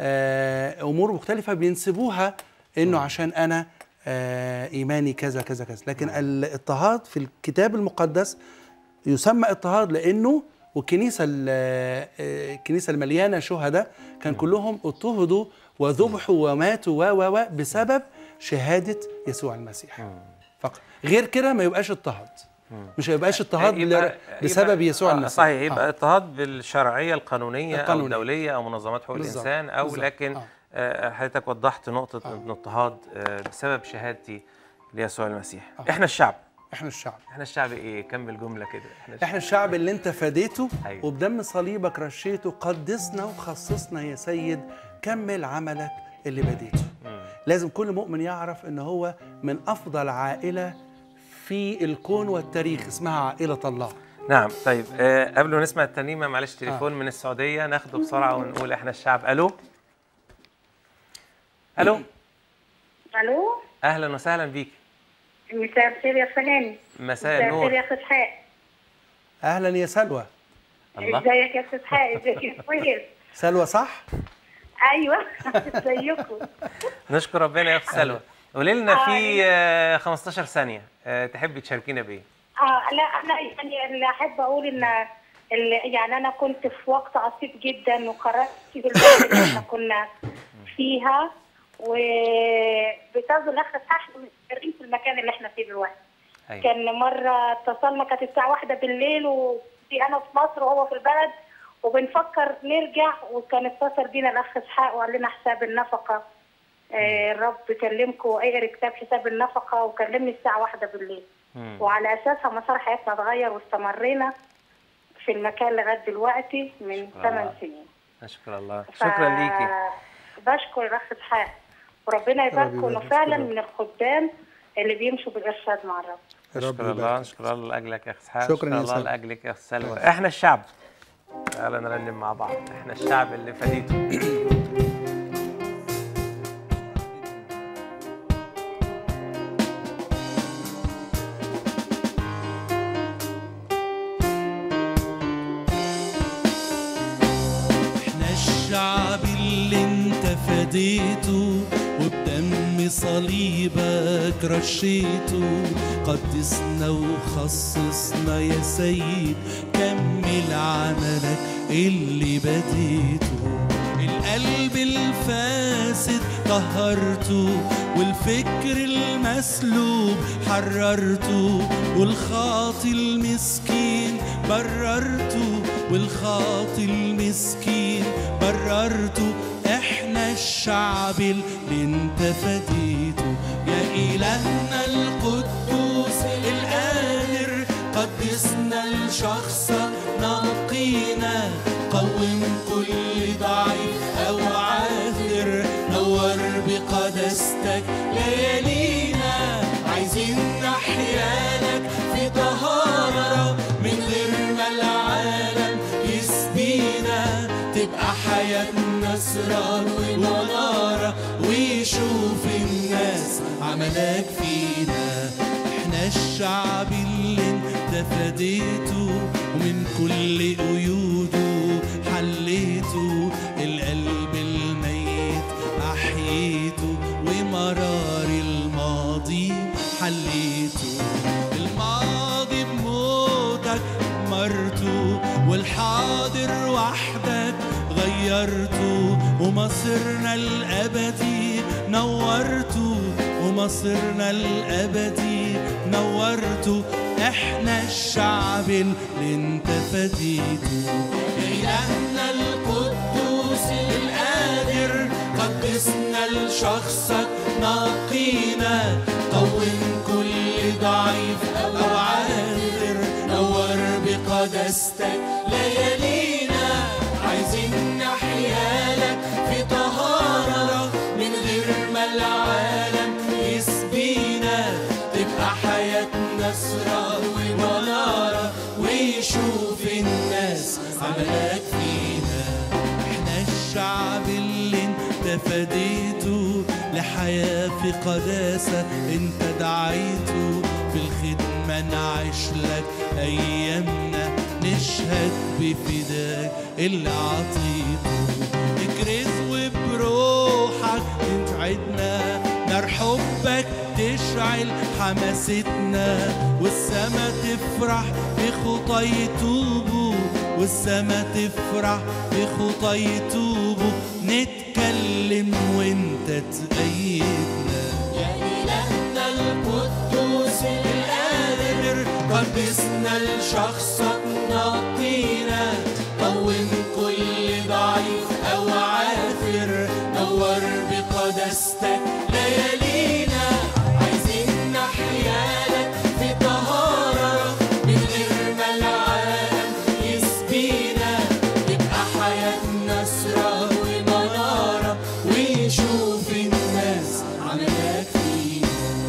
آه امور مختلفه بينسبوها انه عشان انا آه ايماني كذا كذا كذا لكن الاضطهاد في الكتاب المقدس يسمى اضطهاد لانه والكنيسه ال- آه، الكنيسه المليانه شهداء كان كلهم اضطهدوا وذبحوا وماتوا و و و بسبب شهاده يسوع المسيح فقط غير كده ما يبقاش اضطهاد مش هيبقاش اضطهاد يبقى- بسبب يبقى- يسوع آه، المسيح صحيح يبقى آه. اضطهاد بالشرعيه القانونيه, القانونية. او الدوليه او منظمات حقوق بالظبط، الانسان او بالظبط، لكن آه. آه، حضرتك وضحت نقطه ان اضطهاد آه، بسبب شهادتي ليسوع المسيح احنا الشعب احنا الشعب احنا الشعب ايه كمل جمله كده احنا احنا الشعب اللي انت فديته أيوة. وبدم صليبك رشيته قدسنا وخصصنا يا سيد كمل عملك اللي بديته لازم كل مؤمن يعرف ان هو من افضل عائله في الكون والتاريخ اسمها عائله الله نعم طيب آه، قبل ما نسمع الترنيمه معلش تليفون من السعوديه ناخده بسرعه ونقول احنا الشعب الو الو الو اهلا وسهلا بيك مساء الخير يا فلان مساء مساء الخير النور يا استاذ حق اهلا يا سلوى الله ازيك يا استاذ حق ازيك يا كويس سلوى صح ايوه ازيكم نشكر ربنا يا اخت سلوى قولي لنا في آه، 15 ثانيه آه، تحبي تشاركينا بايه اه لا انا يعني اللي احب اقول ان اللي يعني انا كنت في وقت عصيب جدا وقررت اسيب البلد اللي احنا كنا فيها وبتظل اخر احنا مستقرين في المكان اللي احنا فيه دلوقتي أيوة. كان مرة اتصلنا كانت الساعة واحدة بالليل ودي أنا في مصر وهو في البلد وبنفكر نرجع وكان اتصل بينا الأخ إسحاق وقال لنا حساب النفقة آه الرب كلمكم اقرا كتاب حساب النفقة وكلمني الساعة واحدة بالليل مم. وعلى أساسها مسار حياتنا اتغير واستمرينا في المكان لغاية دلوقتي من شكرا ثمان الله. سنين نشكر الله ف- شكرا ليكي بشكر الأخ إسحاق وربنا يباركه إنه يبارك فعلا فيك. من الخدام اللي بيمشوا بالإرشاد مع الرب يا رب نشكر الله يبارك. نشكر الله لاجلك يا اخت سحاب شكراً يا نشكر الله سلوى. لاجلك يا اخت سلوى احنا الشعب تعالى نرنم مع بعض احنا الشعب اللي فديته احنا الشعب اللي انت فديته وبدم صليبك رشيته قدسنا وخصصنا يا سيد كمل عملك اللي بديته القلب الفاسد طهرته والفكر المسلوب حررته والخاطي المسكين بررته والخاطي المسكين بررته احنا الشعب اللي انت فديته يا إلهنا القدوس القادر قدسنا لشخصك نقينا قوم كل ضعيف أو عاثر نور بقدستك ليالينا عايزين نحيالك في طهارة من غير ما العالم يسبينا تبقى حياتنا سرار ونارة ويشوف الناس عملك فينا احنا الشعب اللي انت فديته ومن كل قيوده حليته القلب الميت احييته ومرار الماضي حليته الماضي بموتك مرته والحاضر وحدك غيرته ومصيرنا الأبدي نورته ومصيرنا الأبدي نورته احنا الشعب اللي انت فديته يا إلهنا القدوس القادر قدسنا لشخصك نقينا قوم كل ضعيف أو عاذر نور بقدستك ليالينا عايزين نحيالك في طهارة من غير ما العالم يسبينا تبقى حياتنا سرار ومنارة ويشوف الناس عملك فينا احنا الشعب اللي انت فديته لحياة في قداسة انت دعيته في الخدمة نعيش لك ايامنا نشهد بفداك اللي عطيته اكرز وبروحك تسعدنا نار حبك تشعل حماستنا والسما تفرح بخطى يتوبوا والسما تفرح بخطى يتوبوا نتكلم وانت تأيدنا يا إلهنا القدوس القادر قدسنا لشخصك نقينا قوم كل ضعيف أو عاثر نور بقدستك ليالينا عايزين نحيالك في طهارة من غير ما العالم يسبينا تبقى حياتنا سرار ومنارة ويشوف الناس عملك فينا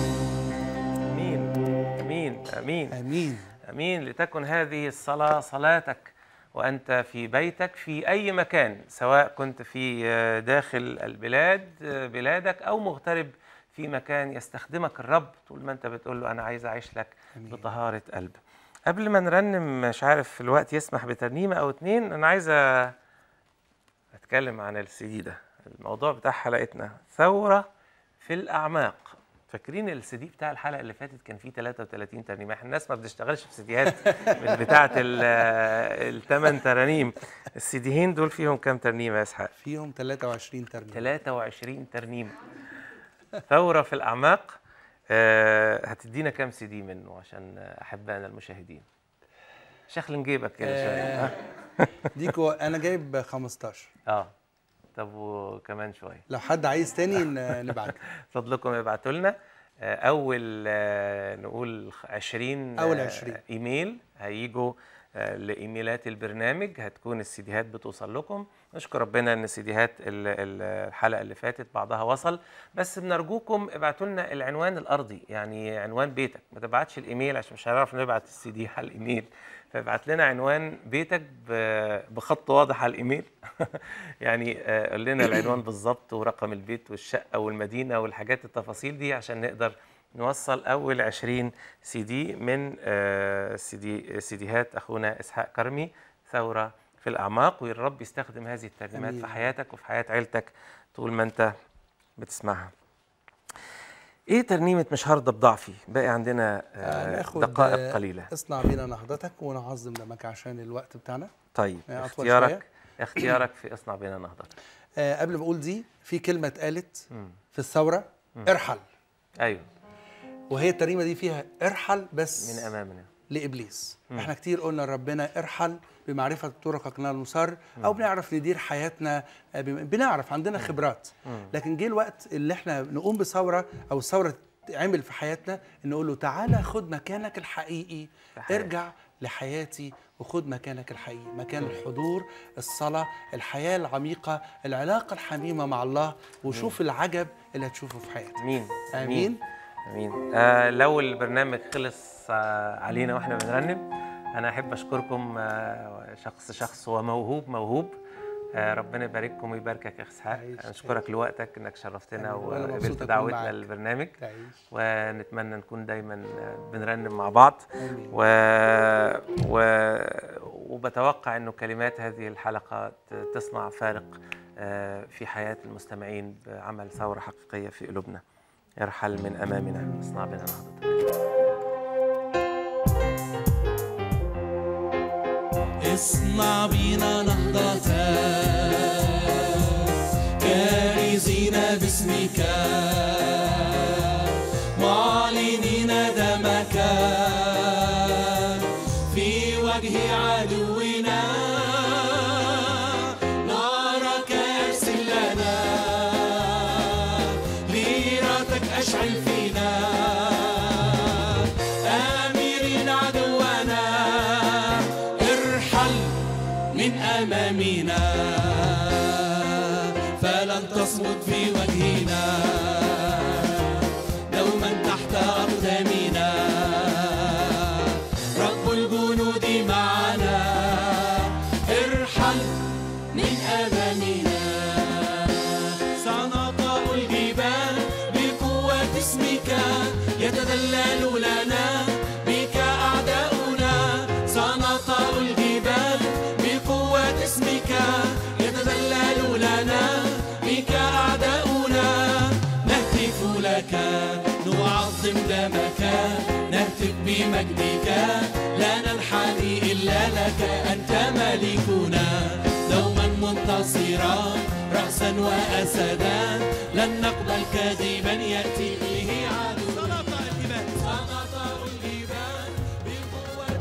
امين امين امين امين امين لتكن هذه الصلاه صلاتك وانت في بيتك في اي مكان سواء كنت في داخل البلاد بلادك او مغترب في مكان يستخدمك الرب طول ما انت بتقول له انا عايز اعيش لك بطهاره قلب قبل ما نرنم مش عارف الوقت يسمح بترنيمه او اتنين انا عايز أ- اتكلم عن السي دي ده الموضوع بتاع حلقتنا ثوره في الاعماق فاكرين السي دي بتاع الحلقه اللي فاتت كان فيه 33 ترنيمه احنا الناس ما بتشتغلش في سيديات من بتاعه الثمان ترانيم السيديين دول فيهم كام ترنيمه يا اسحاق فيهم 23 ترنيمه 23 ترنيمه ثوره في الاعماق آه، هتدينا كام سي دي منه عشان احبائنا المشاهدين شخل جيبك كده شويه آه، ها؟ ديكو انا جايب 15 اه طب وكمان شويه لو حد عايز تاني ن- نبعت فضلكم ابعتوا لنا آه، اول آه، نقول 20 أول آه، 20. ايميل هيجوا آه، لايميلات البرنامج هتكون السيديهات بتوصل لكم نشكر ربنا ان سيديهات ال- ال- الحلقه اللي فاتت بعضها وصل بس بنرجوكم ابعتوا لنا العنوان الارضي يعني عنوان بيتك ما تبعتش الايميل عشان مش هنعرف نبعت السي دي على الايميل فابعت لنا عنوان بيتك ب- بخط واضح على الايميل يعني آه، قول لنا العنوان بالظبط ورقم البيت والشقه والمدينه والحاجات التفاصيل دي عشان نقدر نوصل اول 20 سي دي من آه، سي دي سيديهات اخونا اسحاق كرمي ثوره في الاعماق والرب يستخدم هذه الترجمات آمين. في حياتك وفي حياه عيلتك طول ما انت بتسمعها ايه ترنيمه مش هرضى بضعفي باقي عندنا آه، ناخد دقائق آه، قليله اصنع بينا نهضتك ونعظم دمك عشان الوقت بتاعنا طيب آه، أطول اختيارك شوية. اختيارك في اصنع بينا نهضتك آه قبل ما اقول دي في كلمه اتقالت مم. في الثوره مم. ارحل ايوه وهي الترنيمه دي فيها ارحل بس من امامنا لابليس مم. احنا كتير قلنا لربنا ارحل بمعرفه طرقك لنا المسار او بنعرف ندير حياتنا آه، بم- بنعرف عندنا خبرات مم. لكن جه الوقت اللي احنا نقوم بثوره او الثوره تعمل في حياتنا نقول له تعالى خد مكانك الحقيقي في حياتي. ارجع لحياتي وخد مكانك الحقيقي مكان الحضور الصلاة الحياة العميقة العلاقة الحميمة مع الله وشوف العجب اللي هتشوفه في حياتك مين آمين امين آه لو البرنامج خلص آه علينا واحنا بنرنم انا احب اشكركم آه شخص شخص هو موهوب موهوب آه ربنا يبارككم ويباركك يا اخ اسحاق تعيش. نشكرك لوقتك انك شرفتنا آمين. وأنا مبسوط وقبلت أكون دعوتنا معاك. للبرنامج تعيش ونتمنى نكون دايما آه، بنرنم مع بعض آمين. و... و... وبتوقع انه كلمات هذه الحلقه ت- تصنع فارق آه، في حياه المستمعين بعمل ثوره حقيقيه في قلوبنا ارحل من امامنا اصنع بنا نهضه اصنع بينا نهضة كارزين باسمك معلنين دمك في وجه عدونا نارك ارسل لنا ليرتك اشعل فينا اميرين عدونا ارحل من امامنا فلن تصمد في وجهنا دوما تحت اقدامنا رب الجنود معنا ارحل من امامنا سنطأ الجبال بقوة اسمك يتذلل لنا بك أعداؤنا سنطأ الجبال بقوة اسمك يتذلل لنا بك أعداؤنا نهتف لك نعظم دمك نهتف بمجدك لا ننحني إلا لك أنت ملكنا دوما منتصرا رأسا وأسدا لن نقبل كاذبا يأتي به عدو سنطأ الجبال سنطأ الجبال بقوة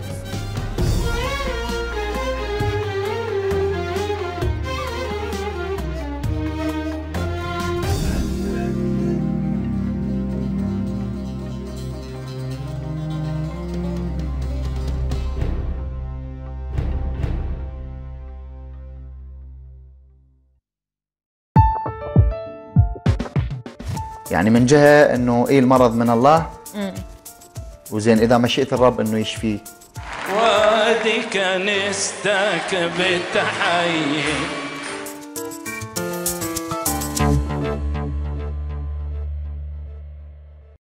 يعني من جهه انه ايه المرض من الله مم. وزين اذا مشيئه الرب انه يشفيه وادي كنيستك بالتحيي